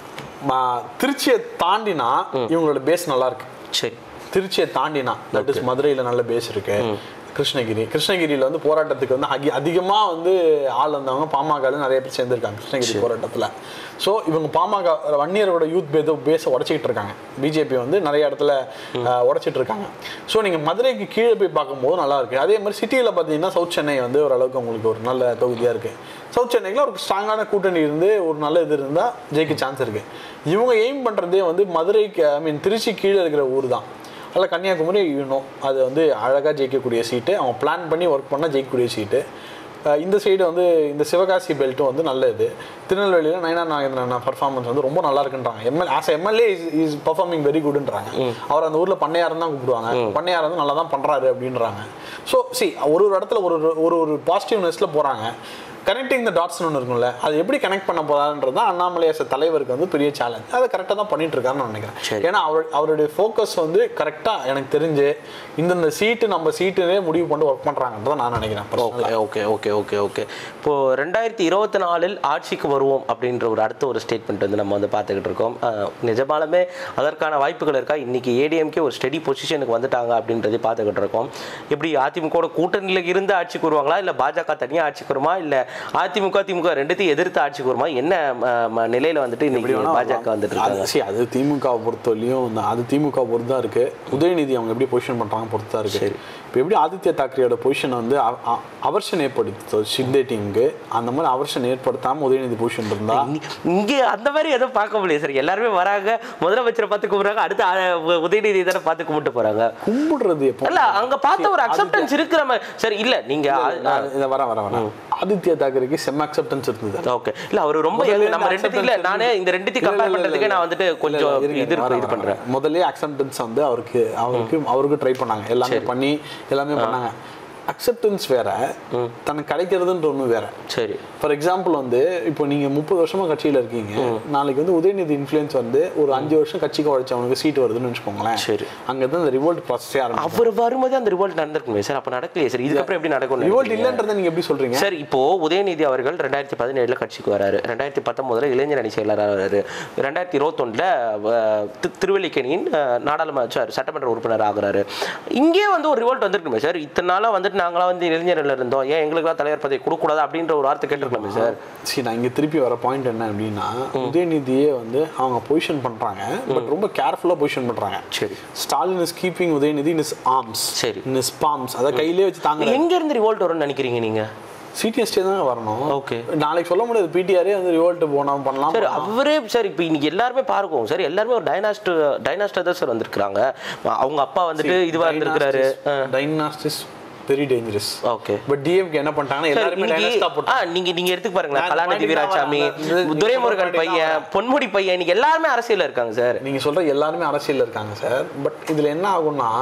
ம- திருச்சியை தாண்டினா இவங்களோட பேஸ் நல்லா இருக்கு சரி திருச்சியை தாண்டினா தட் இஸ் மதுரையில் நல்ல பேஸ் இருக்கு கிருஷ்ணகிரி கிருஷ்ணகிரியில வந்து போராட்டத்துக்கு வந்து அகி அதிகமா வந்து ஆள் வந்தவங்க பாமக ல நிறைய பேர் சேர்ந்திருக்காங்க கிருஷ்ணகிரி போராட்டத்துல ஸோ இவங்க பாமக வன்னியரோட யூத் பேத பேஸை உடச்சிக்கிட்டு இருக்காங்க பிஜேபி வந்து நிறைய இடத்துல அஹ், உடைச்சிட்டு இருக்காங்க ஸோ நீங்க மதுரைக்கு கீழே போய் பார்க்கும்போது நல்லா இருக்கு அதே மாதிரி சிட்டியில் பார்த்தீங்கன்னா சவுத் சென்னை வந்து ஓரளவுக்கு உங்களுக்கு ஒரு நல்ல தொகுதியா இருக்கு சவுத் சென்னைக்குள்ள ஒரு ஸ்ட்ராங்கான கூட்டணி இருந்து ஒரு நல்ல இது இருந்தா ஜெயிக்க சான்ஸ் இருக்கு இவங்க எய்ம் பண்றதே வந்து மதுரைக்கு ஐ மீன் திருச்சி கீழே இருக்கிற ஊர் தான் அதில் கன்னியாகுமரி யூனோ அது வந்து அழகாக ஜெயிக்கக்கூடிய சீட்டு அவங்க பிளான் பண்ணி ஒர்க் பண்ணால் ஜெயிக்கக்கூடிய சீட்டு அஹ் இந்த சைடு வந்து இந்த சிவகாசி பெல்ட்டும் வந்து நல்ல இது திருநெல்வேலியில் நயனா நாகேந்திரன் பர்ஃபார்மன்ஸ் வந்து ரொம்ப நல்லா இருக்குன்றாங்க ML as MLA is is performing very குட்ன்றாங்க அவர் அந்த ஊரில் பண்ணையாரம் தான் கூப்பிடுவாங்க பண்ணையார் வந்து நல்லா தான் பண்ணுறாரு அப்படின்றாங்க ஸோ சி ஒரு ஒரு இடத்துல ஒரு ஒரு- ஒரு ஒரு பாசிட்டிவ்னஸில் போகிறாங்க கனெக்டிங் த டாட்ஸ்னு ஒன்று இருக்கும்ல அது எப்படி கனெக்ட் பண்ண போறாருன்றது தான் அண்ணாமலை as a தலைவருக்கு வந்து பெரிய சேலஞ்ச் அதை கரெக்டாக தான் பண்ணிட்டு இருக்காருன்னு நான் நினைக்கிறேன் சரி. ஏன்னா அவர் அவருடைய ஃபோக்கஸ் வந்து கரெக்டாக எனக்கு தெரிஞ்சு இந்தந்த சீட்டு நம்ம சீட்டுனே முடிவு பண்ணி ஒர்க் பண்ணுறாங்கன்றத நான் நினைக்கிறேன் personally. Okay okay okay okay okay இப்போ ரெண்டாயிரத்தி இருபத்தி நாலில் ஆட்சிக்கு வருவோம் அப்படின்ற ஒரு அடுத்த ஒரு ஸ்டேட்மெண்ட் வந்து நம்ம வந்து பார்த்துக்கிட்டு இருக்கோம் அஹ், நிஜமாலுமே அதற்கான வாய்ப்புகள் இருக்கா இன்னைக்கு ஏடிஎம்கே ஒரு ஸ்டெடி பொசிஷனுக்கு வந்துட்டாங்க அப்படின்றதை பார்த்துக்கிட்டு இருக்கோம் எப்படி அதிமுக கூட்டணியில் இருந்து ஆட்சிக்கு வருவாங்களா இல்லை பாஜக தனியாக ஆட்சிக்கு வருமா இல்லை அதிமுக திமுக ரெண்டுத்தையும் எதிர்த்து ஆட்சிக்கு வருமா என்ன அஹ், ம- நிலையில வந்துட்டு இன்னைக்கு பாஜக வந்துட்டு இருக்காங்க அது see, அது திமுக பொறுத்தவரையும் இந்த- அது திமுக பொறுத்து தான் இருக்கு உதயநிதி அவங்க எப்படி பொசிஷன் பண்றாங்க பொறுத்து தான் இருக்கு இப்போ எப்படி ஆதித்ய தாக்கரேயோட பொசிஷன் வந்து அவ- அ- அவர்ஷன் ஏற்படுத்தி ஷிந்தே டீமுக்கு அந்த மாதிரி அவர்ஷன் ஏற்படுத்தாம உதயநிதி பொசிஷன் இருந்தா இங்க- இங்க அந்த மாதிரி எதுவும் பார்க்க முடியாது சார் எல்லாருமே வராங்க முதலமைச்சரை பார்த்து கும்பிடுறாங்க அடுத்து அஹ், உதயநிதி தானே பார்த்து கும்பிட்டு போறாங்க கும்பிடுறது எப்போ இல்ல அங்க பார்த்த ஒரு அக்செப்டன்ஸ் இருக்கிற மாதிரி சரி இல்ல நீங்க நான் இதை வரேன் வரேன் வரேன் ஆதித்ய தாக்கரேக்கு செம்ம அக்செப்டன்ஸ் இருந்தது ஓகே இல்ல அவர் ரொம்ப முதல்ல young. நம்ம இந்த ரெண்டுத்தையும் இல்ல acceptance நானே இந்த ரெண்டுத்தையும் இல்ல, இல்ல, கம்பேர் இல்ல, பண்றதுக்கே இல்ல. நான் வந்துட்டு கொஞ்சம் இல்ல, இல்ல, இது வரேன், இது வரேன், பண்றேன் வரேன். முதல்லயே அக்செப்டன்ஸ் வந்து அவருக்கு அவருக்கு அவருக்கு ட்ரை பண்ணாங்க எல்லாமே பண்ணி எல்லாமே பண்ணாங்க அக்செப்டன்ஸ் வேற தனக்கு கிடைக்கிறதுன்ற ஒண்ணு வேற சரி ஃபார் எக்ஸாம்பிள் வந்து இப்போ நீங்க முப்பது வருஷமா கட்சியில இருக்கீங்க நாளைக்கு வந்து உதயநிதி இன்ஃப்ளூயன்ஸ் வந்து ஒரு அஞ்சு வருஷம் கட்சிக்கு உழைச்சவனுக்கு சீட் வருதுன்னு வச்சுக்கோங்களேன் சரி. அங்க தான் இந்த ரிவோல்ட் ப்ராசஸே ஆரம்பிக்கும் அவர் வரும்போது அந்த ரிவோல்ட் நடந்திருக்குமே சார் அப்ப நடக்கலையே சார் இதுக்கப்புறம் எப்படி நடக்கும் ரிவோல்ட் இல்லைன்றதை நீங்க எப்படி சொல்றீங்க சார் இப்போ உதயநிதி அவர்கள் ரெண்டாயிரத்தி பதினேழுல கட்சிக்கு வராரு ரெண்டாயிரத்தி பத்தொன்பதுல இளைஞர் அணி செயலராக வராரு ரெண்டாயிரத்தி இருபத்தொன்னுல திருவல்லிக்கணியின் அஹ், நாடாளுமன்ற sorry, சட்டமன்ற உறுப்பினர் ஆகுறாரு இங்கே வந்து ஒரு ரிவோல்ட் வந்திருக்குமே சார் இத்தனை நாளா வந்துட்டு நாங்களாம் வந்து இளைஞர்கள் இருந்தோம் ஏன் எங்களுக்குலாம் தலைவர் பதவி கொடுக்கூடாது அப்படின்ற ஒரு வார்த்தை கேட்டிருக்கலாமே சார் சரி நான் இங்க திருப்பி வர பாயிண்ட் என்ன அப்படின்னா உதயநிதியே வந்து அவங்க பொசிஷன் பண்றாங்க பட் ரொம்ப கேர்ஃபுல்லா பொசிஷன் பண்றாங்க சரி Stalin is keeping Udhayanidhi in his arms சரி. இன் இஸ் பாம்ஸ் அதை கையிலே வச்சு தாங்க எங்க இருந்து ரிவோல்ட் வரும்னு நினைக்கிறீங்க நீங்க சிடிஎஸ்டே தான் வரணும் Okay. நாளைக்கு சொல்ல முடியாது பிடிஆரே வந்து ரிவோல்ட் போனோம் பண்ணலாம் சார் அவரே சார் இப்போ இன்னைக்கு எல்லாருமே பார்க்கும் சார் எல்லாருமே ஒரு டைனாஸ்ட் டைனாஸ்டர் தான் சார் வந்திருக்காங்க அவங்க அப்பா வந்துட்டு இதுவா இருந்திருக்கிறாரு dynasties very dangerous okay but DMK என்ன பண்ணிட்டாங்கன்னா சார் எல்லாருமே இன்னைக்கு டைனாஸ்டா ஆ போட்டாங்க நீங்க நீங்க எடுத்து பாருங்களேன் நான் கலாநிதி point வீராசாமி தான் வரேன். இது- துரைமுருகன் நீங்க சொல்ற பையன் பொன்முடி பையன் இன்னைக்கு எல்லாருமே அரசியல்ல இருக்காங்க சார் நீங்க சொல்ற எல்லாருமே அரசியல்ல இருக்காங்க சார் பட் இதுல என்ன ஆகும்னா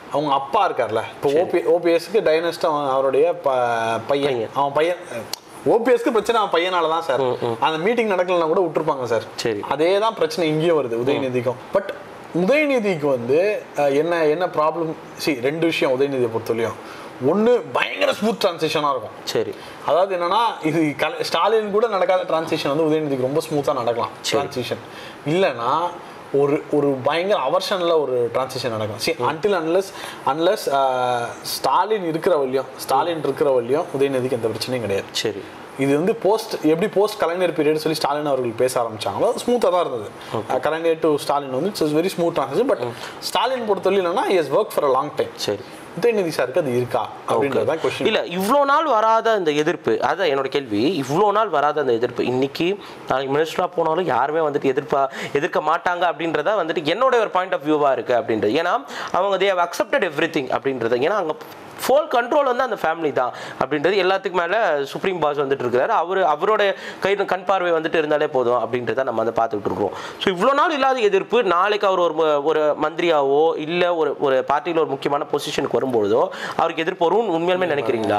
அவங்க அப்பா இருக்கார்ல இப்போ ஓபி ஓபிஎஸ்க்கு டைனஸ்ட் அவருடைய ப- பையன் அவன் பையன் ஓபிஎஸ்க்கு பிரச்சனை அவன் பையனால தான் சார் அந்த மீட்டிங் நடக்கலன்னா கூட விட்டுருப்பாங்க சார் சரி. அதே தான் பிரச்சனை இங்கேயும் வருது உதயநிதிக்கும் பட் உதயநிதிக்கு வந்து அஹ், என்ன என்ன ப்ராப்ளம் சி ரெண்டு விஷயம் உதயநிதியை பொறுத்தவரையும் ஒன்று பயங்கர ஸ்மூத் டிரான்சிஷனாக இருக்கும் சரி அதாவது என்னன்னா இது கல- ஸ்டாலின் கூட நடக்காத டிரான்சிஷன் வந்து உதயநிதிக்கு ரொம்ப ஸ்மூத்தாக நடக்கலாம் டிரான்சிஷன் இல்லைன்னா ஒரு ஒரு பயங்கர அவர்ஷனில் ஒரு டிரான்சிஷன் நடக்கும் see until unless unless Stalin இருக்கிற வழியும் ஸ்டாலின் இருக்கிற வழியும் உதயநிதிக்கு எந்த பிரச்சனையும் கிடையாது சரி இது வந்து போஸ்ட் எப்படி போஸ்ட் கலைஞர் பீரியட் சொல்லி ஸ்டாலின் அவர்கள் பேச ஆரம்பிச்சாங்களோ ஸ்மூத்தாக தான் இருந்தது அஹ் கலைஞர் டு ஸ்டாலின் வந்து it's very smooth transition but Stalin பொறுத்தவரை என்னன்னா is work for a long time சரி உதயநிதி சாருக்கு அது இருக்கா அப்படின்றது தான் கொஸ்டின் இல்ல இவ்வளோ நாள் வராத அந்த எதிர்ப்பு அதான் என்னோட கேள்வி இவ்வளோ நாள் வராத அந்த எதிர்ப்பு இன்னைக்கு நாளைக்கு மினிஸ்டரா போனாலும் யாருமே வந்துட்டு எதிர்ப்பா எதிர்க்க மாட்டாங்க அப்படின்றத வந்துட்டு என்னோட ஒரு பாயிண்ட் ஆஃப் வியூவா இருக்கு அப்படின்றது ஏன்னா அவங்க they have accepted everything அப்படின்றது ஏன்னா அங்க ஃபோல் கண்ட்ரோல் வந்து அந்த ஃபேமிலி தான் அப்படின்றது எல்லாத்துக்கும் மேல சுப்ரீம் பாஸ் வந்துட்டு இருக்கிறாரு அவர் அவரோட கை கண் பார்வை வந்துட்டு இருந்தாலே போதும் அப்படின்றத நம்ம வந்து பார்த்துட்டு இருக்கோம் ஸோ இவ்வளோ நாள் இல்லாத எதிர்ப்பு நாளைக்கு அவர் ஒரு ம- ஒரு மந்திரியாவோ இல்லை ஒரு ஒரு பார்ட்டியில் ஒரு முக்கியமான பொசிஷனுக்கு வரும்பொழுதோ அவருக்கு எதிர்ப்பு வரும்னு உண்மையாலுமே நினைக்கிறீங்களா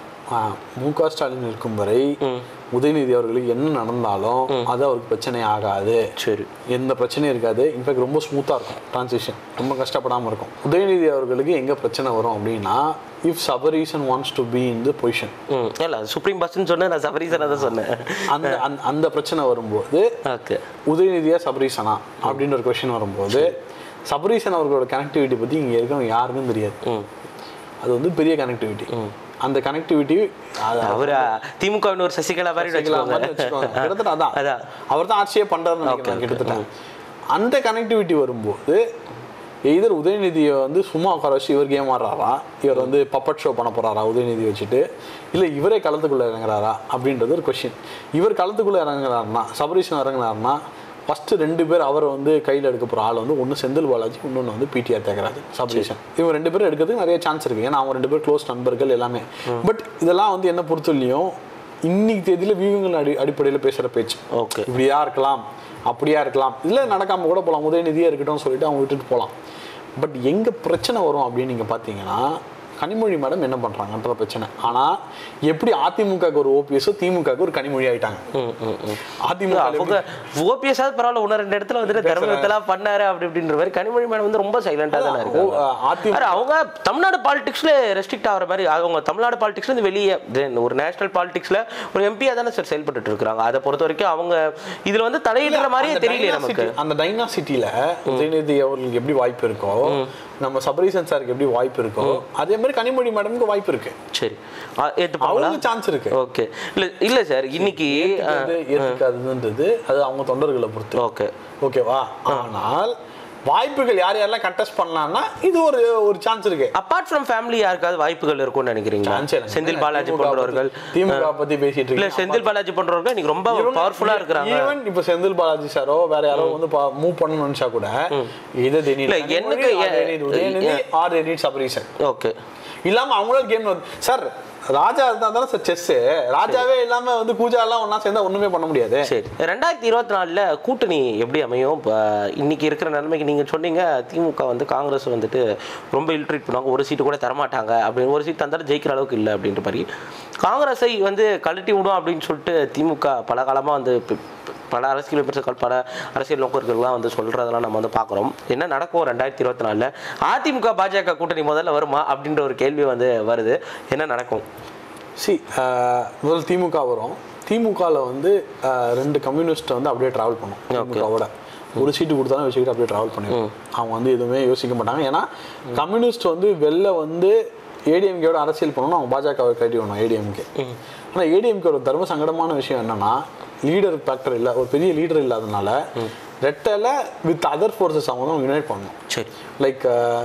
மு க ஸ்டாலின் இருக்கும் வரை உதயநிதி அவர்களுக்கு என்ன நடந்தாலும் அது அவருக்கு பிரச்சனை ஆகாது சரி எந்த பிரச்சனையும் இருக்காது இன்ஃபேக்ட் ரொம்ப ஸ்மூத்தாக இருக்கும் டிரான்சிஷன் ரொம்ப கஷ்டப்படாமல் இருக்கும் உதயநிதி அவர்களுக்கு எங்கே பிரச்சனை வரும் அப்படின்னா if Sabareesan wants to be in the position hmm இல்ல சுப்ரீம் பஸ்ன்னு சொன்னேன் நான் சபரீசனை தான் சொன்னேன் அந்த அந்த- அந்த பிரச்சனை வரும்போது ஓகே உதயநிதியா சபரீசனா அப்படின்ற ஒரு கொஷின் வரும்போது சபரீசன் அவர்களோட கனெக்டிவிட்டி பற்றி இங்கே இருக்கவங்க யாருக்கும் தெரியாது ம் அது வந்து பெரிய கனெக்டிவிட்டி அந்த கனெக்டிவிட்டி அவர் திமுக ஒரு சசிகலா மாதிரி வச்சுக்கோங்க கிட்டத்தட்ட அதான் அதான். அவர் தான் ஆட்சியே பண்றாருன்னு நினைக்கிறேன் கிட்டத்தட்ட அந்த கனெக்டிவிட்டி வரும்போது எய்தர் உதயநிதியை வந்து சும்மா உட்கார வச்சு இவர் கேம் ஆடுறாரா இவர் வந்து பப்பட் ஷோ பண்ண போறாரா உதயநிதி வச்சுட்டு இல்லை இவரே களத்துக்குள்ள இறங்குறாரா அப்படின்றது ஒரு கொஷின் இவர் களத்துக்குள்ள இறங்குறாருன்னா சபரீஷன் இறங்குறாருன்னா ஃபர்ஸ்ட் ரெண்டு பேர் அவரை வந்து கையில் எடுக்க போகிற ஆள் வந்து ஒன்று செந்தில் பாலாஜி இன்னொன்று வந்து பிடிஆர் தேக்கராஜ் சபரீஷன் இவங்க ரெண்டு பேரும் எடுக்கிறதுக்கு நிறைய சான்ஸ் இருக்கு ஏன்னா அவங்க ரெண்டு பேரும் க்ளோஸ் நண்பர்கள் எல்லாமே பட் இதெல்லாம் வந்து என்ன பொறுத்தவரையும் இன்னைக்கு தேதியில வியூகங்கள் அடி அடிப்படையில் பேசுகிற பேச்சு ஓகே இப்படியா இருக்கலாம் அப்படியா இருக்கலாம் இல்லை நடக்காம கூட போகலாம் உதயநிதியே இருக்கட்டும் சொல்லிட்டு அவங்க விட்டுட்டு போகலாம் பட் எங்க பிரச்சனை வரும் அப்படின்னு நீங்க பார்த்தீங்கன்னா கனிமொழி மேடம் என்ன பண்றாங்கன்ற பிரச்சனை ஆனா எப்படி அதிமுகக்கு ஒரு ஓபிஎஸ் திமுகக்கு ஒரு கனிமொழி ஆயிட்டாங்க ம் ம் ம் அதிமுக அவங்க ஓபிஎஸ் பரவாயில்ல ஒன்று ரெண்டு இடத்துல வந்துட்டு தர்மத்தெல்லாம் பண்ணாரு அப்படி இப்படின்ற மாதிரி கனிமொழி மேடம் வந்து ரொம்ப சைலண்டா தானே இருக்காங்க அதிமுக அरे, அவங்க தமிழ்நாடு பாலிடிக்ஸ்ல ரெஸ்ட்ரிக்ட் ஆகிற மாதிரி அவங்க தமிழ்நாடு பாலிடிக்ஸ்ல இருந்து வெளியே then ஒரு நேஷனல் பாலிடிக்ஸ்ல ஒரு எம்பியா தானே சார் செயல்பட்டு இருக்காங்க அதை பொறுத்த வரைக்கும் அவங்க இதுல வந்து தலையிடுற மாதிரியே அந்த தெரியல dynasty- நமக்கு அந்த டைனாசிட்டியில உதயநிதி அவர்களுக்கு எப்படி வாய்ப்பு இருக்கோ நம்ம சபரீசன் சாருக்கு எப்படி வாய்ப்பு இருக்கோ அதே மாதிரி கனிமொழி மேடமுக்கு வாய்ப்பு இருக்கு சரி ஆ, ஏத்துப்பாங்களா அவங்களுக்கு சான்ஸ் இருக்கு ஓகே இல்ல இல்ல சார் இன்னைக்கு ஏத்துக்கிறது, ஏத்துக்காததுன்றது அது அவங்க தொண்டர்களை பொறுத்து ஓகே ஓகேவா ஆனால் வாய்ப்புகள் யார் யாரெல்லாம் கண்டெஸ்ட் பண்ணலாம்னா இது ஒரு ஒரு சான்ஸ் இருக்கு அப்பார்ட் ஃப்ரம் ஃபேமிலி யாருக்காவது வாய்ப்புகள் இருக்கும்னு நினைக்கிறீங்களா Chance இல்ல. செந்தில் பாலாஜி திமுக போன்றவர்கள் பத்தி- திமுக பத்தி பேசிட்டு இல்ல இருக்கீங்க. செந்தில் பாலாஜி போன்றவர்கள் இன்னைக்கு ரொம்ப பவர்ஃபுல்லா இருக்கிறாங்க ஈவன் இப்ப செந்தில் பாலாஜி சாரோ வேற யாரோ வந்து மூவ் பண்ணணும்னு நினைச்சா கூட இதை they need இல்ல, கனிமொழி, எனக்கு or they எ- need Udhayanidhi or they need Sabareesan okay இல்லாம அவங்களால கேம் சார் ராஜா இருந்தா தானே சார் செஸ் ராஜாவே இல்லாம வந்து கூஜா எல்லாம் ஒண்ணா சேர்ந்தா ஒண்ணுமே பண்ண முடியாது சரி ரெண்டாயிரத்தி இருபத்தி நாலுல கூட்டணி எப்படி அமையும் இப்போ இன்னைக்கு இருக்கிற நிலைமைக்கு நீங்க சொன்னீங்க திமுக வந்து காங்கிரஸ் வந்துட்டு ரொம்ப இல்ட்ரீட் பண்ணுவாங்க ஒரு சீட்டு கூட தரமாட்டாங்க அப்படின்னு ஒரு சீட் தந்தாலும் ஜெயிக்கிற அளவுக்கு இல்லை அப்படின்ற மாதிரி காங்கிரஸை வந்து கழட்டி விடும் அப்படின்னு சொல்லிட்டு திமுக பல காலமா வந்து ப- ப- பல அரசியல் விமர்சகர்கள் பல அரசியல் நோக்கர்கள்லாம் வந்து சொல்றதெல்லாம் நம்ம வந்து பார்க்குறோம் என்ன நடக்கும் ரெண்டாயிரத்தி இருபத்தி நாலில் அதிமுக பாஜக கூட்டணி முதல்ல வருமா அப்படின்ற ஒரு கேள்வி வந்து வருது என்ன நடக்கும் சி முதல் திமுக வரும் திமுகவில் வந்து அஹ், ரெண்டு கம்யூனிஸ்ட் வந்து அப்படியே ட்ராவல் பண்ணும் திமுகவோட ஒரு சீட்டு கொடுத்தாலும் வச்சுக்கிட்டு அப்படியே ட்ராவல் பண்ணிடுவோம் அவங்க வந்து எதுவுமே யோசிக்க மாட்டாங்க ஏன்னா கம்யூனிஸ்ட் வந்து வெளில வந்து ஏடிஎம்கேயோட அரசியல் பண்ணணும் அவங்க பாஜகவை கட்டி விடணும் ஏடிஎம்கே ஆனால் ஏடிஎம்கே ஒரு தர்ம சங்கடமான விஷயம் என்னன்னா லீடர் ஃபேக்டர் இல்லை ஒரு பெரிய லீடர் இல்லாதனால ரெட்டல வித் அதர் ஃபோர்ஸஸ் அவங்க தான் யுனைட் பண்ணணும் சரி லைக்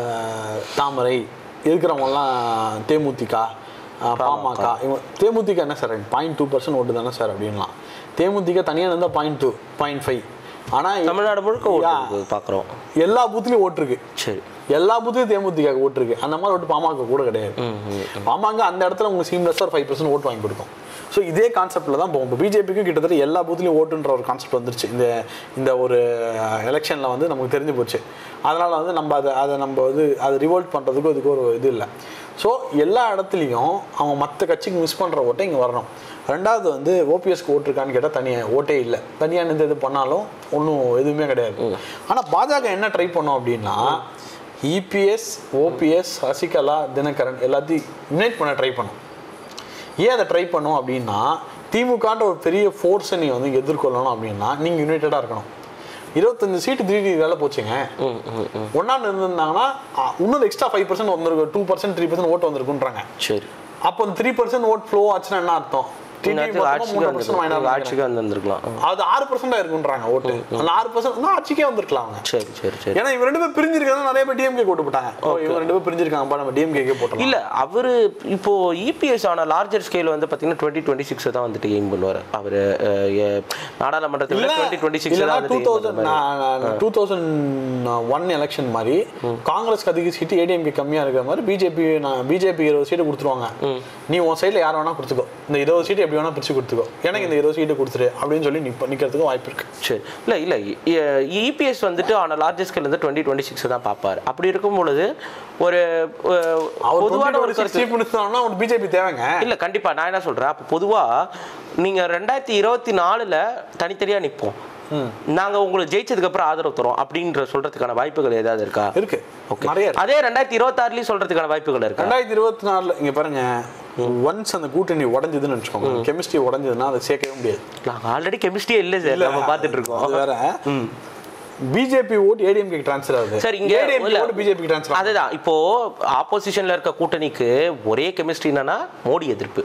தாமரை இருக்கிறவங்கலாம் தேமுதிக அஹ், பாமக இவங்க தேமுதிக என்ன சார் பாயிண்ட் டூ பர்சன்ட் ஓட்டு தானே சார் அப்படின்லாம் தேமுதிக தனியாக இருந்தால் பாயிண்ட் டூ பாயிண்ட் ஃபைவ் ஆனா தமிழ்நாடு முழுக்க ஓட்டு பார்க்குறோம் எல்லா பூத்துலயும் ஓட்டு இருக்கு சரி எல்லா பூத்துலயும் தேமுதிக ஓட்டு இருக்கு அந்த மாதிரி ஓட்டு பாமக கூட கிடையாது பாமக அந்த இடத்துல உங்களுக்கு சீம்லெஸ்ஸாக ஃபைவ் பர்சன்ட் ஓட்டு வாங்கி கொடுக்கும் ஸோ இதே கான்செப்ட்ல தான் போகும் இப்போ பிஜேபிக்கும் கிட்டத்தட்ட எல்லா பூத்துலையும் ஓட்டுன்ற ஒரு கான்செப்ட் வந்துருச்சு இந்த இந்த ஒரு எலெக்ஷனில் வந்து நமக்கு தெரிஞ்சு போச்சு அதனால வந்து நம்ம அதை அதை நம்ம வந்து அதை ரிவோல்ட் பண்ணுறதுக்கு அதுக்கு ஒரு இது இல்லை ஸோ எல்லா இடத்துலையும் அவங்க மற்ற கட்சிக்கு மிஸ் பண்ணுற ஓட்டை இங்கே வரணும் ரெண்டாவது வந்து ஓபிஎஸ்க்கு ஓட்டு இருக்கான்னு கேட்டால் தனியாக ஓட்டே இல்லை தனியாக நின்று இது பண்ணாலும் ஒன்றும் எதுவுமே கிடையாது ஆனால் பாஜக என்ன ட்ரை பண்ணோம் அப்படின்னா இபிஎஸ் ஓபிஎஸ் சசிகலா தினகரன் எல்லாத்தையும் யுனைட் பண்ண ட்ரை பண்ணும் ஏன் அதை ட்ரை பண்ணோம் அப்படின்னா திமுகன்ற ஒரு பெரிய ஃபோர்ஸை நீ வந்து எதிர்கொள்ளணும் அப்படின்னா நீங்கள் யுனைட்டடாக இருக்கணும் இருபத்தஞ்சு சீட்டு திடீர்னு வேலை போச்சுங்க ம் ம் ம் ஒன்னாண்டு இருந்திருந்தாங்கன்னா அ, இன்னொரு எக்ஸ்ட்ரா ஃபைவ் பர்சன்ட் வந்திருக்கு டூ பர்சன்ட் த்ரீ பர்சன்ட் ஓட்டு வந்திருக்குன்றாங்க சரி அப்போ அந்த த்ரீ பர்சன்ட் ஓட் ஃப்ளோ ஆச்சுன்னா என்ன அர்த்தம் TDP இந்நேரத்துக்கு மொத்தமா ஆட்சிக்கு மூணு percent வந்து வாங்கினாங்க. ஆட்சிக்கு வந்து வந்திருக்கலாம் அது ஆறு பர்சன்டா இருக்குன்றாங்க ஓட்டு அந்த ஆறு பர்சன்ட் ஆட்சிக்கே வந்திருக்கலாம் அவங்க சரி சரி சரி ஏன்னா இவங்க ரெண்டு பேரும் பிரிஞ்சிருக்காங்க நிறைய பேர் டிஎம்கே ஓட்டு போட்டாங்க ஓ, இவங்க ரெண்டு பேரும் பிரிஞ்சிருக்காங்கப்பா நம்ம டிஎம்கே போட்டோம் இல்ல அவரு இப்போ இபிஎஸ் ஆன லார்ஜர் ஸ்கேல் வந்து பாத்தீங்கன்னா டுவெண்ட்டி டுவெண்ட்டி சிக்ஸ் தான் வந்துட்டு எய்ம் பண்ணுவார் அவரு அஹ், எ- நாடாளுமன்றத்துல இல்ல டுவெண்ட்டி டுவெண்ட்டி சிக்ஸ் இல்லைன்னா தான் டூ வந்துட்டு aim தௌசண்ட் பண்ற மாதிரி. டூ தௌசண்ட் ஒன் எலெக்ஷன் மாதிரி காங்கிரஸ்க்கு அதிக சீட்டு ஏடிஎம்கே கம்மியா இருக்கிற மாதிரி பிஜேபி பிஜேபி இருபது சீட்டு கொடுத்துருவாங்க நீ உன் சைடுல யார் வேணா கொடுத்துக்கோ இந்த இருபது சீட்டு எப்படி வேணா பிரிச்சு கொடுத்துக்கோ எனக்கு இந்த இருபது சீட்டு கொடுத்துரு அப்படின்னு சொல்லி நிப்ப நிக்கிறதுக்கு வாய்ப்பு இருக்கு சரி இல்ல இல்ல இபிஎஸ் வந்துட்டு ஆன லார்ஜர் ஸ்கேல் வந்து டுவெண்ட்டி டுவெண்ட்டி சிக்ஸ் தான் பார்ப்பாரு அப்படி இருக்கும் பொழுது ஒரு அஹ், அவர் பொதுவான ஒரு ஒரு கருத்து சீஃப் மினிஸ்டர்னா ஒரு பிஜேபி தேவைங்க இல்ல கண்டிப்பா நான் என்ன சொல்றேன் அப்போ பொதுவா நீங்க ரெண்டாயிரத்தி இருபத்தி நாலுல தனித்தனியா நிப்போம் நாங்க உங்களுக்கு ஜெயிச்சதுக்கு அப்புறம் ஆதரவு தரோம் அப்படின்ற சொல்றதுக்கான வாய்ப்புகள் ஏதாவது இருக்கா இருக்கு ஓகே நிறைய இருக்கு அதே ரெண்டாயிரத்தி இருபத்தாறுலயும் சொல்றதுக்கான வாய்ப்புகள் இருக்கா ரெண்டாயிரத்தி இருபத்தி நாலுல இங்க பாருங்க ஒன்ஸ் அந்த கூட்டணி உடஞ்சதுன்னு வச்சுக்கோங்க கெமிஸ்ட்ரி உடஞ்சதுன்னா அதை சேர்க்கவே முடியாது நாங்க ஆல்ரெடி கெமிஸ்ட்ரியே இல்ல சார் நம்ம பார்த்துட்டு இருக்கோம் அது வேற பிஜேபி ஓட்டு ஏடிஎம்கே ட்ரான்ஸ்ஃபர் ஆகுது சரி இங்க ஏடிஎம்கே இல்ல. ஓட்டு பிஜேபி ட்ரான்ஸ்ஃபர் அதுதான் இப்போ ஆப்போசிஷன்ல இருக்க கூட்டணிக்கு ஒரே கெமிஸ்ட்ரி என்னன்னா மோடி எதிர்ப்பு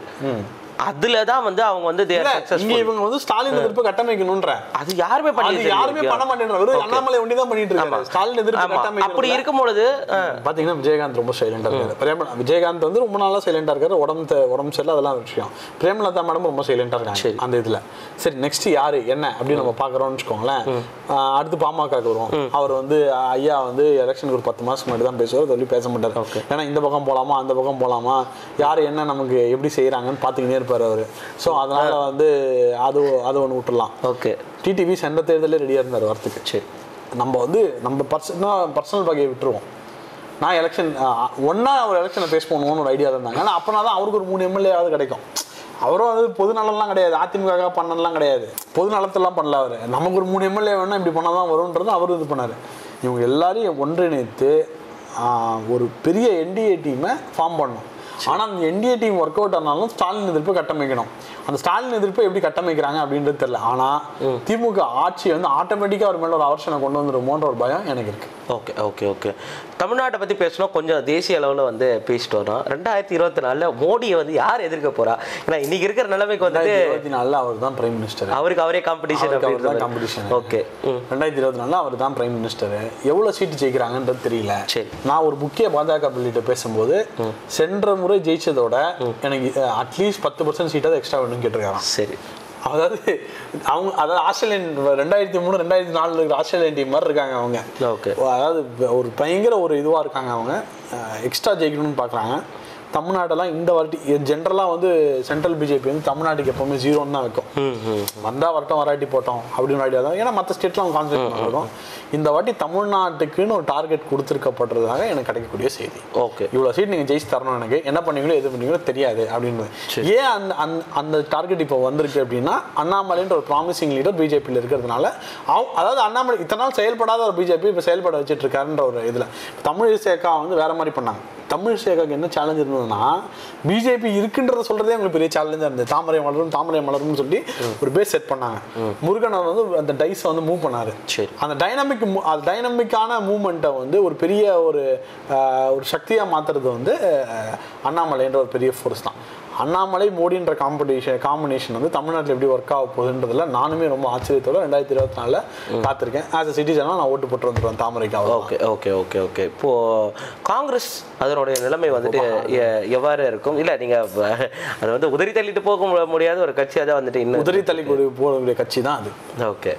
அதுல தான் வந்து அவங்க வந்து they are இல்ல successful. இங்க இவங்க வந்து ஸ்டாலின் எதிர்ப்பு கட்டமைக்கணும்ன்ற அது யாருமே அது பண்ணி யாருமே பண்ண மாட்டேன்றாங்க வெறும் அண்ணாமலை ஒண்டி தான் பண்ணிட்டு இருக்காரு ஸ்டாலின் எதிர்ப்பு ஆமா அப்படி கட்டமைக்கணும் இருக்கும் பொழுது அஹ், பாத்தீங்கன்னா விஜயகாந்த் ரொம்ப சைலண்டா இருக்காரு பிரேம விஜயகாந்த் வந்து ரொம்ப நாளா சைலண்டா இருக்காரு உடம்பு தெ- உடம்பு சரியில்லை அதெல்லாம் ஒரு விஷயம் பிரேமலதா மேடம் ரொம்ப சைலண்டா இருக்காங்க அந்த இதுல சரி நெக்ஸ்ட் யாரு என்ன அப்படின்னு நம்ம பாக்குறோம்னு வச்சுக்கோங்களேன் ஆஹ் அடுத்து பாமக வருவோம் அவர் வந்து ஆஹ் ஐயா வந்து எலெக்ஷனுக்கு ஒரு பத்து மாசம் முன்னாடி தான் பேசுவார் சொல்லி பேச மாட்டாரு ஏன்னா இந்த பக்கம் போலாமா அந்த பக்கம் போலாமா யாரு என்ன நமக்கு எப்படி செய்யறாங்கன்னு பாத்துக்கிட்டே இருப்பாரு அவரு சோ அதனால வந்து அது அது ஒண்ணு விட்டுறலாம் ஓகே டிடிவி சென்ற தேர்தலே ரெடியா இருந்தார் வரத்துக்கு சரி நம்ம வந்து நம்ம பர்சனா பர்சனல் வகையை விட்டுருவோம் நான் எலெக்ஷன் ஒன்றா ஒரு எலெக்ஷனை ஃபேஸ் பண்ணுவோம்னு ஒரு ஐடியா இருந்தாங்க ஆனால் அப்போனா தான் அவருக்கு ஒரு மூணு எம்எல்ஏவாவது கிடைக்கும் அவரும் வந்து பொது நலம்லாம் கிடையாது அதிமுக பண்ணலாம் கிடையாது பொது நலத்தெல்லாம் பண்ணல அவர் நமக்கு ஒரு மூணு எம்எல்ஏ வேணா இப்படி பண்ணால் தான் வரும்ன்றது அவரும் இது பண்ணார் இவங்க எல்லாரையும் ஒன்றிணைத்து ஆஹ், ஒரு பெரிய என்டிஏ டீமை ஃபார்ம் பண்ணணும் ஆனால் அந்த என்டிஏ டீம் ஒர்க் அவுட் ஆனாலும் ஸ்டாலின் எதிர்ப்பு கட்டமைக்கணும் அந்த ஸ்டாலின் எதிர்ப்பு எப்படி கட்டமைக்கிறாங்க அப்படின்றது தெரியல ஆனால் திமுக ஆட்சி வந்து ஆட்டோமேட்டிக்காக அவர் மேலே ஒரு அவர்ஷனை கொண்டு வந்துருமோன்ற ஒரு பயம் எனக்கு இருக்கு ஓகே ஓகே ஓகே தமிழ்நாட்டை பற்றி பேசணும் கொஞ்சம் தேசிய அளவில் வந்து பேசிட்டு வரோம் ரெண்டாயிரத்தி இருபத்தி நாலில் மோடியை வந்து யார் எதிர்க்க போறா ஏன்னா இன்னைக்கு இருக்கிற நிலைமைக்கு வந்துட்டு இருபத்தி நாலில் அவர் தான் பிரைம் மினிஸ்டர் அவருக்கு அவரே காம்படிஷன் அவருக்கு அவர் தான் அப்படின்ற competition. ஓகே ம் ரெண்டாயிரத்தி இருபத்தி நாலில் அவர் தான் பிரைம் மினிஸ்டர் எவ்வளோ சீட்டு ஜெயிக்கிறாங்கன்றது தெரியல சரி. நான் ஒரு முக்கிய பாஜக பிள்ளைகிட்ட பேசும்போது சென்ற முறை ஜெயிச்சதோட எனக்கு அட்லீஸ்ட் பத்து பர்சன்ட் சீட்டாவது எக்ஸ்ட்ரா வேணும்னு கேட்டிருக்காராம் சரி அதாவது அவங்க அதாவது ஆஸ்திரேலியன் ரெண்டாயிரத்தி மூணு ரெண்டாயிரத்தி நாலுல இருக்கிற ஆஸ்திரேலியன் டீம் மாதிரி இருக்காங்க அவங்க ஓகே அதாவது ஒரு பயங்கர ஒரு இதுவாக இருக்காங்க அவங்க எக்ஸ்ட்ரா ஜெயிக்கணும்னு பார்க்குறாங்க தமிழ்நாடெல்லாம் இந்த வாட்டி ஜென்ரலாக வந்து சென்ட்ரல் பிஜேபி வந்து தமிழ்நாட்டுக்கு எப்பவுமே ஜீரோன்னு தான் வைக்கும் ம் ம் வந்தா வரட்டும் வராட்டி போட்டோம் அப்படின்னு ஐடியா தான் ஏன்னா மற்ற ஸ்டேட்லாம் அவங்க கான்சென்ட்ரேட் பண்ணுறோம் இந்த வாட்டி தமிழ்நாட்டுக்குன்னு ஒரு டார்கெட் கொடுத்துருக்கப்படுறதாக எனக்கு கிடைக்கக்கூடிய செய்தி ஓகே இவ்வளோ சீட் நீங்கள் ஜெயிச்சு தரணும் எனக்கு என்ன பண்ணீங்களோ எது பண்ணீங்களோ தெரியாது அப்படின்னு ஏன் அந்த அந்த அந்த டார்கெட் இப்போ வந்திருக்கு அப்படின்னா அண்ணாமலைன்ற ஒரு ப்ராமிசிங் லீடர் பிஜேபியில் இருக்கிறதுனால அவ- அதாவது அண்ணாமலை இத்தனை நாள் செயல்படாத ஒரு பிஜேபி இப்போ செயல்பட வச்சுட்டு இருக்காருன்ற ஒரு இதில் தமிழ் சேக்கா வந்து வேற மாதிரி பண்ணாங்க தமிழ் சேகாக்கு என்ன சேலஞ்ச் இருந்ததுன்னா பிஜேபி இருக்குன்றத சொல்றதே உங்களுக்கு பெரிய சேலஞ்சாக இருந்தது தாமரை மலரும் தாமரை மலரும்னு சொல்லி ஒரு பேஸ் செட் பண்ணாங்க முருகன் அவர் வந்து அந்த டைஸை வந்து மூவ் பண்ணாரு சரி அந்த டைனமிக் அது டைனமிக்கான மூமெண்ட்டை வந்து ஒரு பெரிய ஒரு ஆஹ், ஒரு சக்தியாக மாற்றுறது வந்து ஆஹ், அண்ணாமலைன்ற ஒரு பெரிய ஃபோர்ஸ் தான் அண்ணாமலை மோடின்ற காம்படிஷன் காம்பினேஷன் வந்து தமிழ்நாட்டில் எப்படி ஒர்க் ஆக போகுதுன்றதுல நானுமே ரொம்ப ஆச்சரியத்தோட ரெண்டாயிரத்தி இருபத்தி நாலில் காத்திருக்கேன் ஆஸ் அ சிட்டிசனாக நான் ஓட்டு போட்டு வந்துடுவேன் தாமரைக்கு அவ்வளோ ஓகே ஓகே ஓகே ஓகே இப்போ காங்கிரஸ் அதனுடைய நிலைமை வந்துட்டு எ- எவ்வாறு இருக்கும் இல்ல நீங்க வ- அது வந்து உதறி தள்ளிட்டு போக மு- முடியாத ஒரு கட்சி அதான் வந்துட்டு இன்னும் உதிரி தள்ளி போடக்கூடிய கட்சி தான் அது ஓகே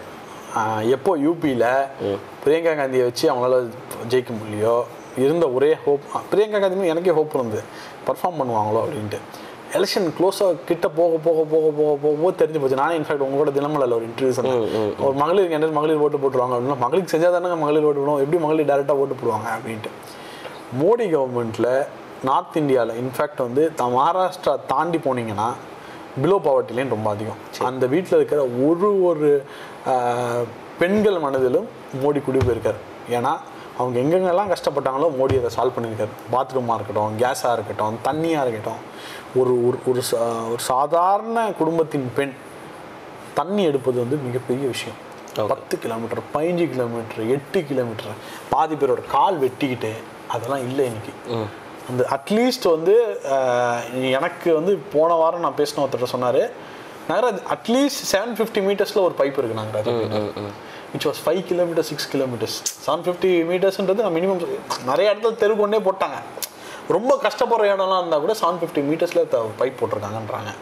ஆஹ் எப்போ யூபியில் பிரியங்கா காந்தியை வச்சு அவங்களால ஜெயிக்க முடியலையோ இருந்த ஒரே ஹோப் பிரியங்கா காந்தி மேல எனக்கே ஹோப் இருந்தது பர்ஃபார்ம் பண்ணுவாங்களோ அப்படின்ட்டு எலெக்ஷன் க்ளோஸாக கிட்ட போக போக போக போக போக போக தெரிஞ்சு போச்சு நானே இன்ஃபேக்ட் உங்களோட தினமலையில் ஒரு இன்டர்வியூ சொன்னேன் ஒரு மகளிருக்கு என்ன மகளிர் ஓட்டு போட்டுருவாங்க அப்படின்னா மகளிருக்கு செஞ்சால் தானே மகளிர் ஓட்டு போடுவோம் எப்படி மகளிர் டேரெக்டாக ஓட்டு போடுவாங்க அப்படின்ட்டு மோடி கவர்மெண்ட்டில் நார்த் இந்தியாவில் இன்ஃபேக்ட் வந்து த மகாராஷ்டிரா தாண்டி போனீங்கன்னா பிலோ பாவர்ட்டிலையும் ரொம்ப அதிகம் அந்த வீட்டில் இருக்கிற ஒரு ஒரு ஆஹ், பெண்கள் மனதிலும் மோடி குடி போயிருக்காரு ஏன்னா அவங்க எங்கெங்கெல்லாம் கஷ்டப்பட்டாங்களோ மோடி அதை சால்வ் பண்ணியிருக்காரு பாத்ரூமாக இருக்கட்டும் கேஸாக இருக்கட்டும் தண்ணியாக இருக்கட்டும் ஒரு ஒரு ஒரு சா- ஒரு சாதாரண குடும்பத்தின் பெண் தண்ணி எடுப்பது வந்து மிகப்பெரிய விஷயம் பத்து கிலோமீட்டர் பதினஞ்சு கிலோமீட்டர் எட்டு கிலோமீட்டர் பாதி பேரோட கால் வெட்டிக்கிட்டு அதெல்லாம் இல்லை இன்னைக்கு அந்த அட்லீஸ்ட் வந்து ஆஹ், எனக்கு வந்து போன வாரம் நான் பேசின ஒருத்தர் சொன்னார் நகராஜ் அட்லீஸ்ட் செவன் ஃபிஃப்டி மீட்டர்ஸில் ஒரு பைப் இருக்கு Nagaraj which was five kilometre six kilometres seven fifty மீட்டர்ஸ்ன்றது நான் மினிமம் நிறைய இடத்துல தெரு கொண்டே போட்டாங்க ரொம்ப கஷ்டப்படுற இடம்லாம் இருந்தால் கூட செவன் ஃபிஃப்டி மீட்டர்ஸில் பைப் போட்டிருக்காங்கன்றாங்க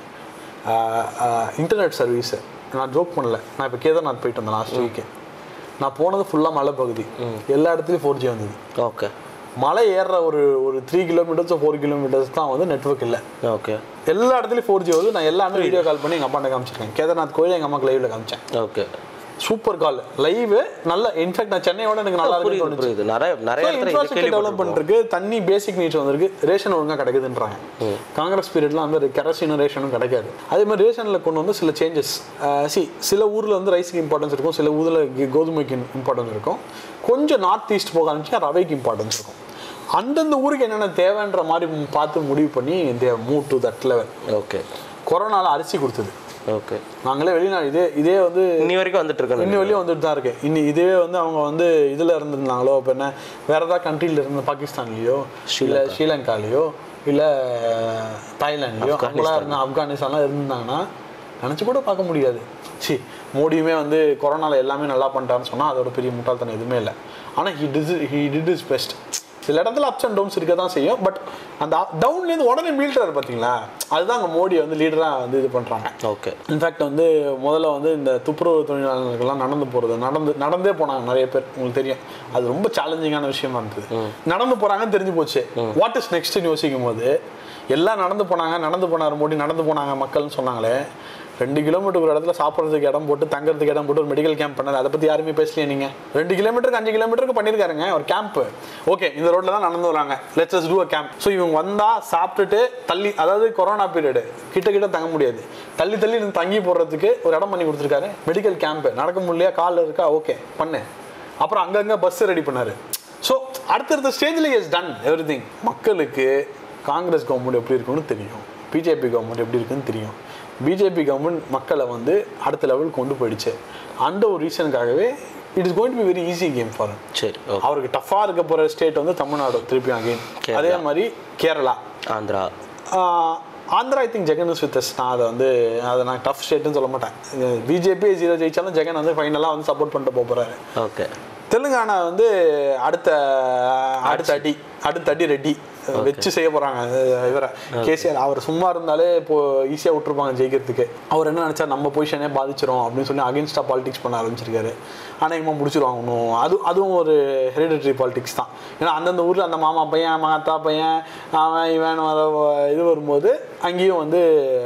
இன்டர்நெட் சர்வீஸு நான் ஜோக் பண்ணல நான் இப்போ கேதார்நாத் போயிட்டு வந்தேன் லாஸ்ட் வீக்கு நான் போனது ஃபுல்லாக மலை பகுதி எல்லா இடத்துலையும் ஃபோர் ஜி வந்தது ஓகே மலை ஏறுற ஒரு ஒரு த்ரீ கிலோமீட்டர்ஸ் ஃபோர் கிலோமீட்டர்ஸ் தான் வந்து நெட்வொர்க் இல்லை ஓகே எல்லா இடத்துலையும் ஃபோர் ஜி வருது நான் எல்லாமே வீடியோ கால் பண்ணி எங்கள் அப்பாட்ட காமிச்சிருக்கேன் கேதார்நாத் கோயில் எங்கள் அம்மாக்கு லைவ்ல காமிச்சேன் ஓகே சூப்பர் கால் லைவ் நல்ல இன்ஃபேக்ட் நான் சென்னையோட எனக்கு நல்லா இருக்குன்னு புரியுது புரியுது நிறைய நிறைய இடத்துல இது இன்ஃப்ராஸ்ட்ரக்சர் கேள்விப்பட்டிருக்கோம். டெவலப்மெண்ட் இருக்கு தண்ணி பேசிக் நீட்ஸ் வந்திருக்கு ரேஷன் ஒழுங்கா கிடைக்குதுன்றாங்க காங்கிரஸ் பீரியட்லாம் வந்து கெரசினும் ரேஷனும் கிடைக்காது அதே மாதிரி ரேஷனில் கொண்டு வந்து சில சேஞ்சஸ் சி சில ஊரில் வந்து ரைஸுக்கு இம்பார்ட்டன்ஸ் இருக்கும் சில ஊரில் கோதுமைக்கு இம்பார்ட்டன்ஸ் இருக்கும் கொஞ்சம் நார்த் ஈஸ்ட் போக ஆரம்பிச்சு ரவைக்கு இம்பார்ட்டன்ஸ் இருக்கும் அந்தந்த ஊருக்கு என்னென்ன தேவைன்ற மாதிரி பார்த்து முடிவு பண்ணி they move to that level okay கொரோனால அரிசி கொடுத்தது ஓகே நாங்களே வெளிநாடு இதே இதே வந்து இன்னி வரைக்கும் வந்துட்டு இருக்கேன் இன்னும் வெளியே வந்துட்டு தான் இருக்கு இன்னி இதுவே வந்து அவங்க வந்து இதில் இருந்திருந்தாங்களோ இப்போ என்ன வேற ஏதாவது கண்ட்ரியில் இருந்து பாகிஸ்தான்லேயோ இல்லை ஸ்ரீலங்காலேயோ இல்லை தாய்லாண்ட்லேயோ அவங்களா இருந்தா ஆப்கானிஸ்தான்லாம் இருந்தாங்கன்னா நினச்சி கூட பார்க்க முடியாது சி மோடியுமே வந்து கொரோனால எல்லாமே நல்லா பண்ணிட்டாருன்னு சொன்னால் அதோட பெரிய முட்டாள்தனம் எதுவுமே இல்லை ஆனால் he this he did is best சில இடத்துல அப்ஸ் அண்ட் டவுன்ஸ் இருக்க தான் செய்யும் பட் அந்த டவுன்லேருந்து உடனே மீள்றாரு பார்த்தீங்களா அதுதான் அங்கே மோடி வந்து லீடராக வந்து இது பண்ணுறாங்க ஓகே இன்ஃபேக்ட் வந்து முதல்ல வந்து இந்த துப்புரவு தொழிலாளர்கள்லாம் நடந்து போகிறது நடந்து நடந்தே போனாங்க நிறைய பேர் உங்களுக்கு தெரியும் அது ரொம்ப சேலஞ்சிங்கான விஷயமா இருந்தது நடந்து போகிறாங்கன்னு தெரிஞ்சு போச்சு வாட் இஸ் நெக்ஸ்ட்னு யோசிக்கும் போது எல்லாம் நடந்து போனாங்க நடந்து போனார் மோடி நடந்து போனாங்க மக்கள்னு சொன்னாங்களே ரெண்டு கிலோமீட்டர் ஒரு இடத்துல சாப்பிட்றதுக்கு இடம் போட்டு தங்குறதுக்கு இடம் போட்டு ஒரு மெடிக்கல் கேம்ப் பண்ணாரு அதை பற்றி யாருமே பேசலையே நீங்கள் ரெண்டு கிலோமீட்டருக்கு அஞ்சு கிலோமீட்டருக்கு பண்ணியிருக்காருங்க ஒரு கேம்ப் ஓகே இந்த ரோட்டில் தான் நடந்து வராங்க let's do a camp so இவங்க வந்தால் சாப்பிட்டுட்டு தள்ளி அதாவது கொரோனா பீரியடு கிட்ட கிட்ட தங்க முடியாது தள்ளி தள்ளி நின்னு தங்கி போடுறதுக்கு ஒரு இடம் பண்ணி கொடுத்துருக்காரு மெடிக்கல் கேம்ப் நடக்க முடியலையா கால் இருக்கா ஓகே பண்ணு அப்புறம் அங்கங்கே பஸ் ரெடி பண்ணாரு ஸோ அடுத்தடுத்த ஸ்டேஜில் இஸ் டன் எவ்ரி திங் மக்களுக்கு காங்கிரஸ் கவர்மெண்ட் எப்படி இருக்குன்னு தெரியும் பிஜேபி கவர்மெண்ட் எப்படி இருக்குன்னு தெரியும் பிஜேபி கவர்மெண்ட் மக்களை வந்து அடுத்த லெவல் கொண்டு போயிடுச்சு அந்த ஒரு ரீசனுக்காகவே it is going to be very easy game for சரி ஓகே அவருக்கு டஃப்பாக இருக்க போகிற ஸ்டேட் வந்து தமிழ்நாடு திருப்பி அகைன் கேரளா. அதே மாதிரி Kerala Andhra ah Andhra I think Jagan is with நான் அதை வந்து அதை நான் டஃப் ஸ்டேட்னு சொல்ல மாட்டேன் பிஜேபி ஜீரோ ஜெயிச்சாலும் ஜெகன் வந்து ஃபைனலாக வந்து சப்போர்ட் பண்ணிட்டு போக போகிறாரு ஓகே தெலுங்கானா வந்து அடுத்த அடுத்த அடி அடுத்த அடி ரெடி வச்சு செய்ய போறாங்க அஹ் இவரை கேசிஆர் அவர் சும்மா இருந்தாலே இப்போ ஈஸியாக விட்டுருப்பாங்க ஜெயிக்கிறதுக்கு அவர் என்ன நினைச்சா நம்ம பொசிஷனே பாதிச்சிரும் அப்படின்னு சொல்லி அகேன்ஸ்டா பாலிடிக்ஸ் பண்ண ஆரம்பிச்சிருக்காரு அநேகமாக முடிச்சிருவாங்க இன்னும் அது அதுவும் ஒரு ஹெரிடிட்ரி பாலிடிக்ஸ் தான் ஏன்னா அந்தந்த ஊரில் அந்த மாமா பையன் மாத்தா பையன் அவன் இவன் வர இது வரும்போது அங்கேயும் வந்து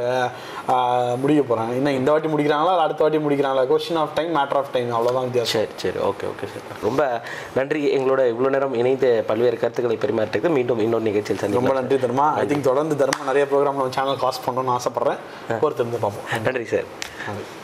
அஹ், முடிக்க போகிறாங்க இன்னும் இந்த வாட்டி முடிக்கிறாங்களா இல்லை அடுத்த வாட்டி முடிக்கிறாங்களா question of time matter of time அவ்வளோதான் வித்தியாசம் சரி சரி ஓகே ஓகே சரி ரொம்ப நன்றி எங்களோட இவ்வளோ நேரம் இணைந்து பல்வேறு கருத்துக்களை பரிமாறிட்டு மீண்டும் இன்னொரு நிகழ்ச்சியில் ரொம்ப சந்திக்கலாம் நன்றி தர்மா ஐ திங்க் தொடர்ந்து தர்மா நிறைய ப்ரோக்ராம் நம்ம சேனல் காஸ்ட் பண்ணணும்னு ஆசைப்படுறேன் பொறுத்திருந்து பார்ப்போம் நன்றி சார் நன்றி